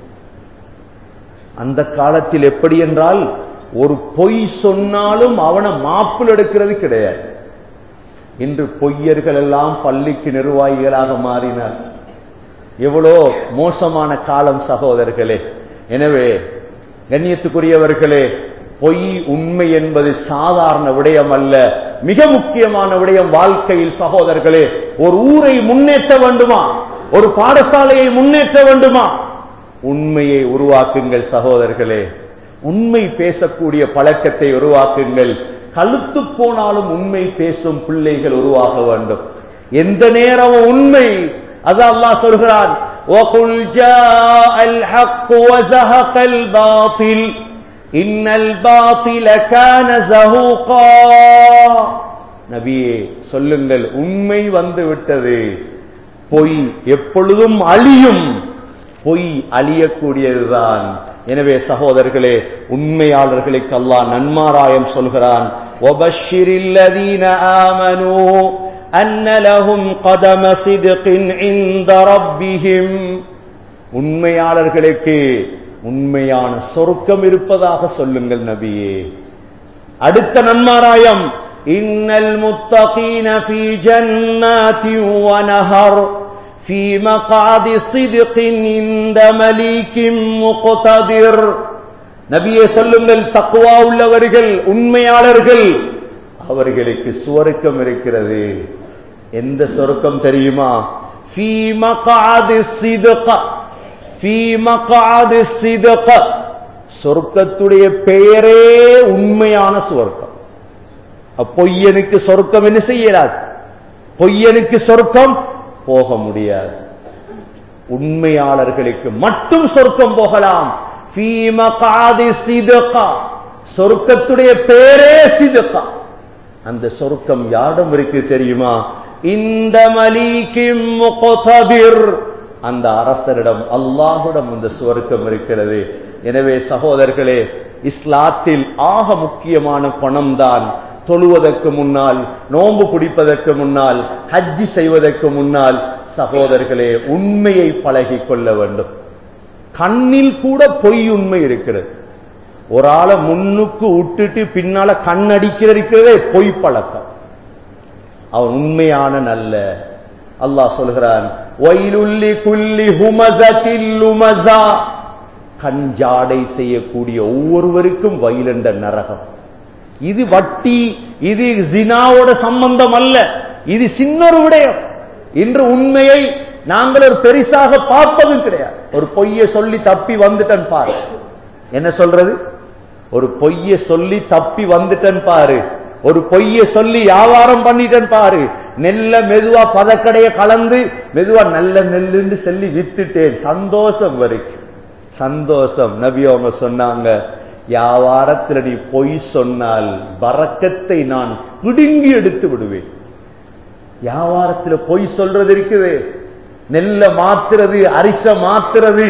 [SPEAKER 1] அந்த காலத்தில் எப்படி என்றால் ஒரு பொய் சொன்னாலும் அவனை மாப்பிள் எடுக்கிறது கிடையாது இன்று பொய்யர்கள் எல்லாம் பள்ளிக்கு நிர்வாகிகளாக மாறினார் எவ்வளோ மோசமான காலம் சகோதரர்களே எனவே கண்ணியத்துக்குரியவர்களே பொய் உண்மை என்பது சாதாரண விடயம் அல்ல மிக முக்கியமான விடயம் வாழ்க்கையில் சகோதரர்களே ஒரு ஊரை முன்னேற்ற வேண்டுமா ஒரு பாடசாலையை முன்னேற்ற வேண்டுமா உண்மையை உருவாக்குங்கள் சகோதரர்களே உண்மை பேசக்கூடிய பழக்கத்தை உருவாக்குங்கள் கழுத்து போனாலும் உண்மை பேசும் பிள்ளைகள் உருவாக வேண்டும் எந்த நேரமும் உண்மை அது அல்லாஹ் சொல்கிறான் وَقُلْ جَاءَ الْحَقُّ وَزَهَقَ الْبَاطِلُ إِنَّ الْبَاطِلَ كَانَ زَهُوقًا நபியே சொல்லுங்கள் உண்மை வந்து விட்டது பொய் எப்பொழுதும் அழியும் பொய் அழியக்கூடியதுதான் எனவே சகோதரர்களே உண்மையாளர்களுக்கு அல்லாஹ் நன்மாராயம் சொல்கிறான் وَبَشِّرِ الَّذِينَ آمَنُوا أَنَّ لَهُمْ قَدَمَ صِدْقٍ عِندَ رَبِّهِمْ உண்மையாளர்களுக்கு உண்மையான சொர்க்கம் இருப்பதாக சொல்லுங்கள் நபியே அடுத்த நன்மாராயம் இன்னல் முத்தகீன ஃபீ ஜன்னாதி வனஹர் ஃபீ மகாதி சித்கின் இந்த மலீக்கின் முக்ததிர் நபியே சொல்லுங்கள் தக்குவா உள்ளவர்கள் உண்மையாளர்கள் அவர்களுக்கு சுவர்க்கம் இருக்கிறது எந்த சொர்க்கம் தெரியுமா ஃபீ மகாதி சித்க ஃபீ மகாதி சித்க சொர்க்கத்துடைய பெயரே உண்மையான சுவர்க்கம் பொய்யனுக்கு சொர்க்கம் என்ன செய்யலாது பொய்யனுக்கு சொர்க்கம் போக முடியாது உண்மையாளர்களுக்கு மட்டும் சொர்க்கம் போகலாம் சொர்க்கத்துடைய பேரே சிதக்கா அந்த சொர்க்கம் யாரிடம் இருக்கு தெரியுமா இந்த மலிக்கும் அந்த அரசரிடம் அல்லாஹுடம் இந்த சுவர்க்கம் இருக்கிறது எனவே சகோதரர்களே இஸ்லாத்தில் ஆக முக்கியமான பணம் தான் தொழுவதற்கு முன்னால் நோன்பு பிடிப்பதற்கு முன்னால் ஹஜ்ஜி செய்வதற்கு முன்னால் சகோதரர்களே உண்மையை பழகி கொள்ள வேண்டும் கண்ணில் கூட பொய் உண்மை இருக்கிறது ஒரு ஆளை முன்னுக்கு விட்டுட்டு பின்னால கண்ணடிக்கிறதே பொய் பழக்கம் அவன் உண்மையான நல்ல அல்லாஹ் சொல்கிறான் ஒயிலுள்ளி குல்லி ஹுமசா கஞ்சாடை செய்யக்கூடிய ஒவ்வொருவருக்கும் வயலண்ட நரகம் இது வட்டி இது ஜினாவோட சம்பந்தம் அல்ல இது சின்னொரு விடயம் இன்று உண்மையை நாங்கள் ஒரு பெரிசாக பார்ப்பதும் கிடையாது ஒரு பொய்ய சொல்லி தப்பி வந்துட்டன் பாரு என்ன சொல்றது ஒரு பொய்ய சொல்லி தப்பி வந்துட்டன் பாரு ஒரு பொய்ய சொல்லி வியாபாரம் பண்ணிட்டன் பாரு நெல்ல மெதுவா பதக்கடைய கலந்து மெதுவா நல்ல நெல்லுன்னு சொல்லி வித்துட்டேன் சந்தோஷம் வரைக்கும் சந்தோஷம் நபி அவங்க சொன்னாங்க வியாபாரத்தில் நீ பொய் சொன்னால் வரக்கத்தை நான் பிடுங்கி எடுத்து விடுவேன் வியாபாரத்தில் பொய் சொல்றது இருக்குது நெல்ல மாத்துறது அரிச மாத்துறது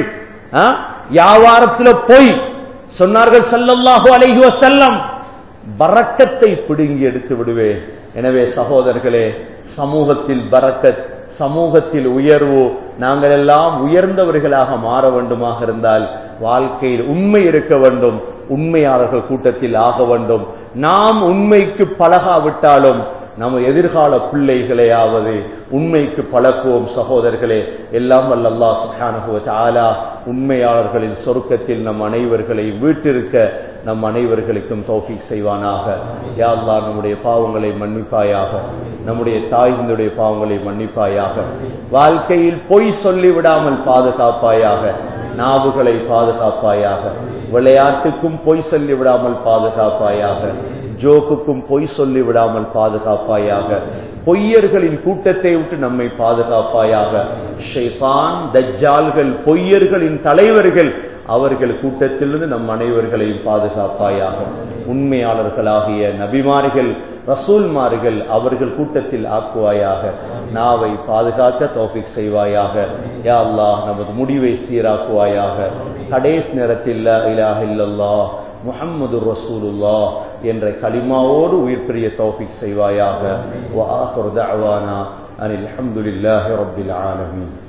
[SPEAKER 1] வியாபாரத்தில் பொய் சொன்னார்கள் சல்லல்லாஹு அலைஹி வஸல்லம் பரக்கத்தை பிடுங்கி எடுத்து விடுவேன் எனவே சகோதரர்களே சமூகத்தில் பரக்கத் சமூகத்தில் உயர்வு நாங்கள் எல்லாம் உயர்ந்தவர்களாக மாற வேண்டுமாக இருந்தால் வாழ்க்கையில் உண்மை இருக்க வேண்டும் உண்மையாளர்கள் கூட்டத்தில் ஆக வேண்டும் நாம் உண்மைக்கு பழகாவிட்டாலும் நம்ம எதிர்கால பிள்ளைகளையாவது உண்மைக்கு பழக்குவோம் சகோதரர்களே எல்லாம் வல்ல அல்லாஹ் சுப்ஹானஹு வ தஆலா உண்மையாளர்களின் சொர்க்கத்தில் நம் அனைவர்களை வீட்டிருக்க நம் அனைவர்களுக்கும் தௌஃபீக் செய்வானாக யா அல்லாஹ் நம்முடைய பாவங்களை மன்னிப்பாயாக நம்முடைய தாய்களுடைய பாவங்களை மன்னிப்பாயாக வாழ்க்கையில் பொய் சொல்லி விடாமல் பாதுகாப்பாயாக நாவுகளை பாதுகாப்பாயாக விளையாட்டுக்கும் பொய் சொல்லி விடாமல் பாதுகாப்பாயாக ஜோக்குக்கும் பொய் சொல்லி விடாமல் பாதுகாப்பாயாக பொய்யர்களின் கூட்டத்தை விட்டு நம்மை பாதுகாப்பாயாக ஷைஃபான் தஜ்ஜால்கள் பொய்யர்களின் தலைவர்கள் அவர்கள் கூட்டத்திலிருந்து நம் அனைவர்களையும் பாதுகாப்பாயாக உண்மையாளர்களாகிய நபிமார்கள் ரசூல்மார்கள் அவர்கள் கூட்டத்தில் ஆக்குவாயாக நாவை பாதுகாக்க தோஃபிக் செய்வாயாக யா அல்லாஹ் நமது முடிவை சீராக்குவாயாக கடைசி நேரத்தில் லா இலாஹ இல்லல்லாஹ் முஹம்மது ரசூலுல்லா என்ற கலிமாவோடு உயிர் பெரிய தௌஃபிக் செய்வாயாக வ ஆஹிரு தஅவானா அனில் ஹம்துலில்லாஹி ரப்பில் ஆலமீன்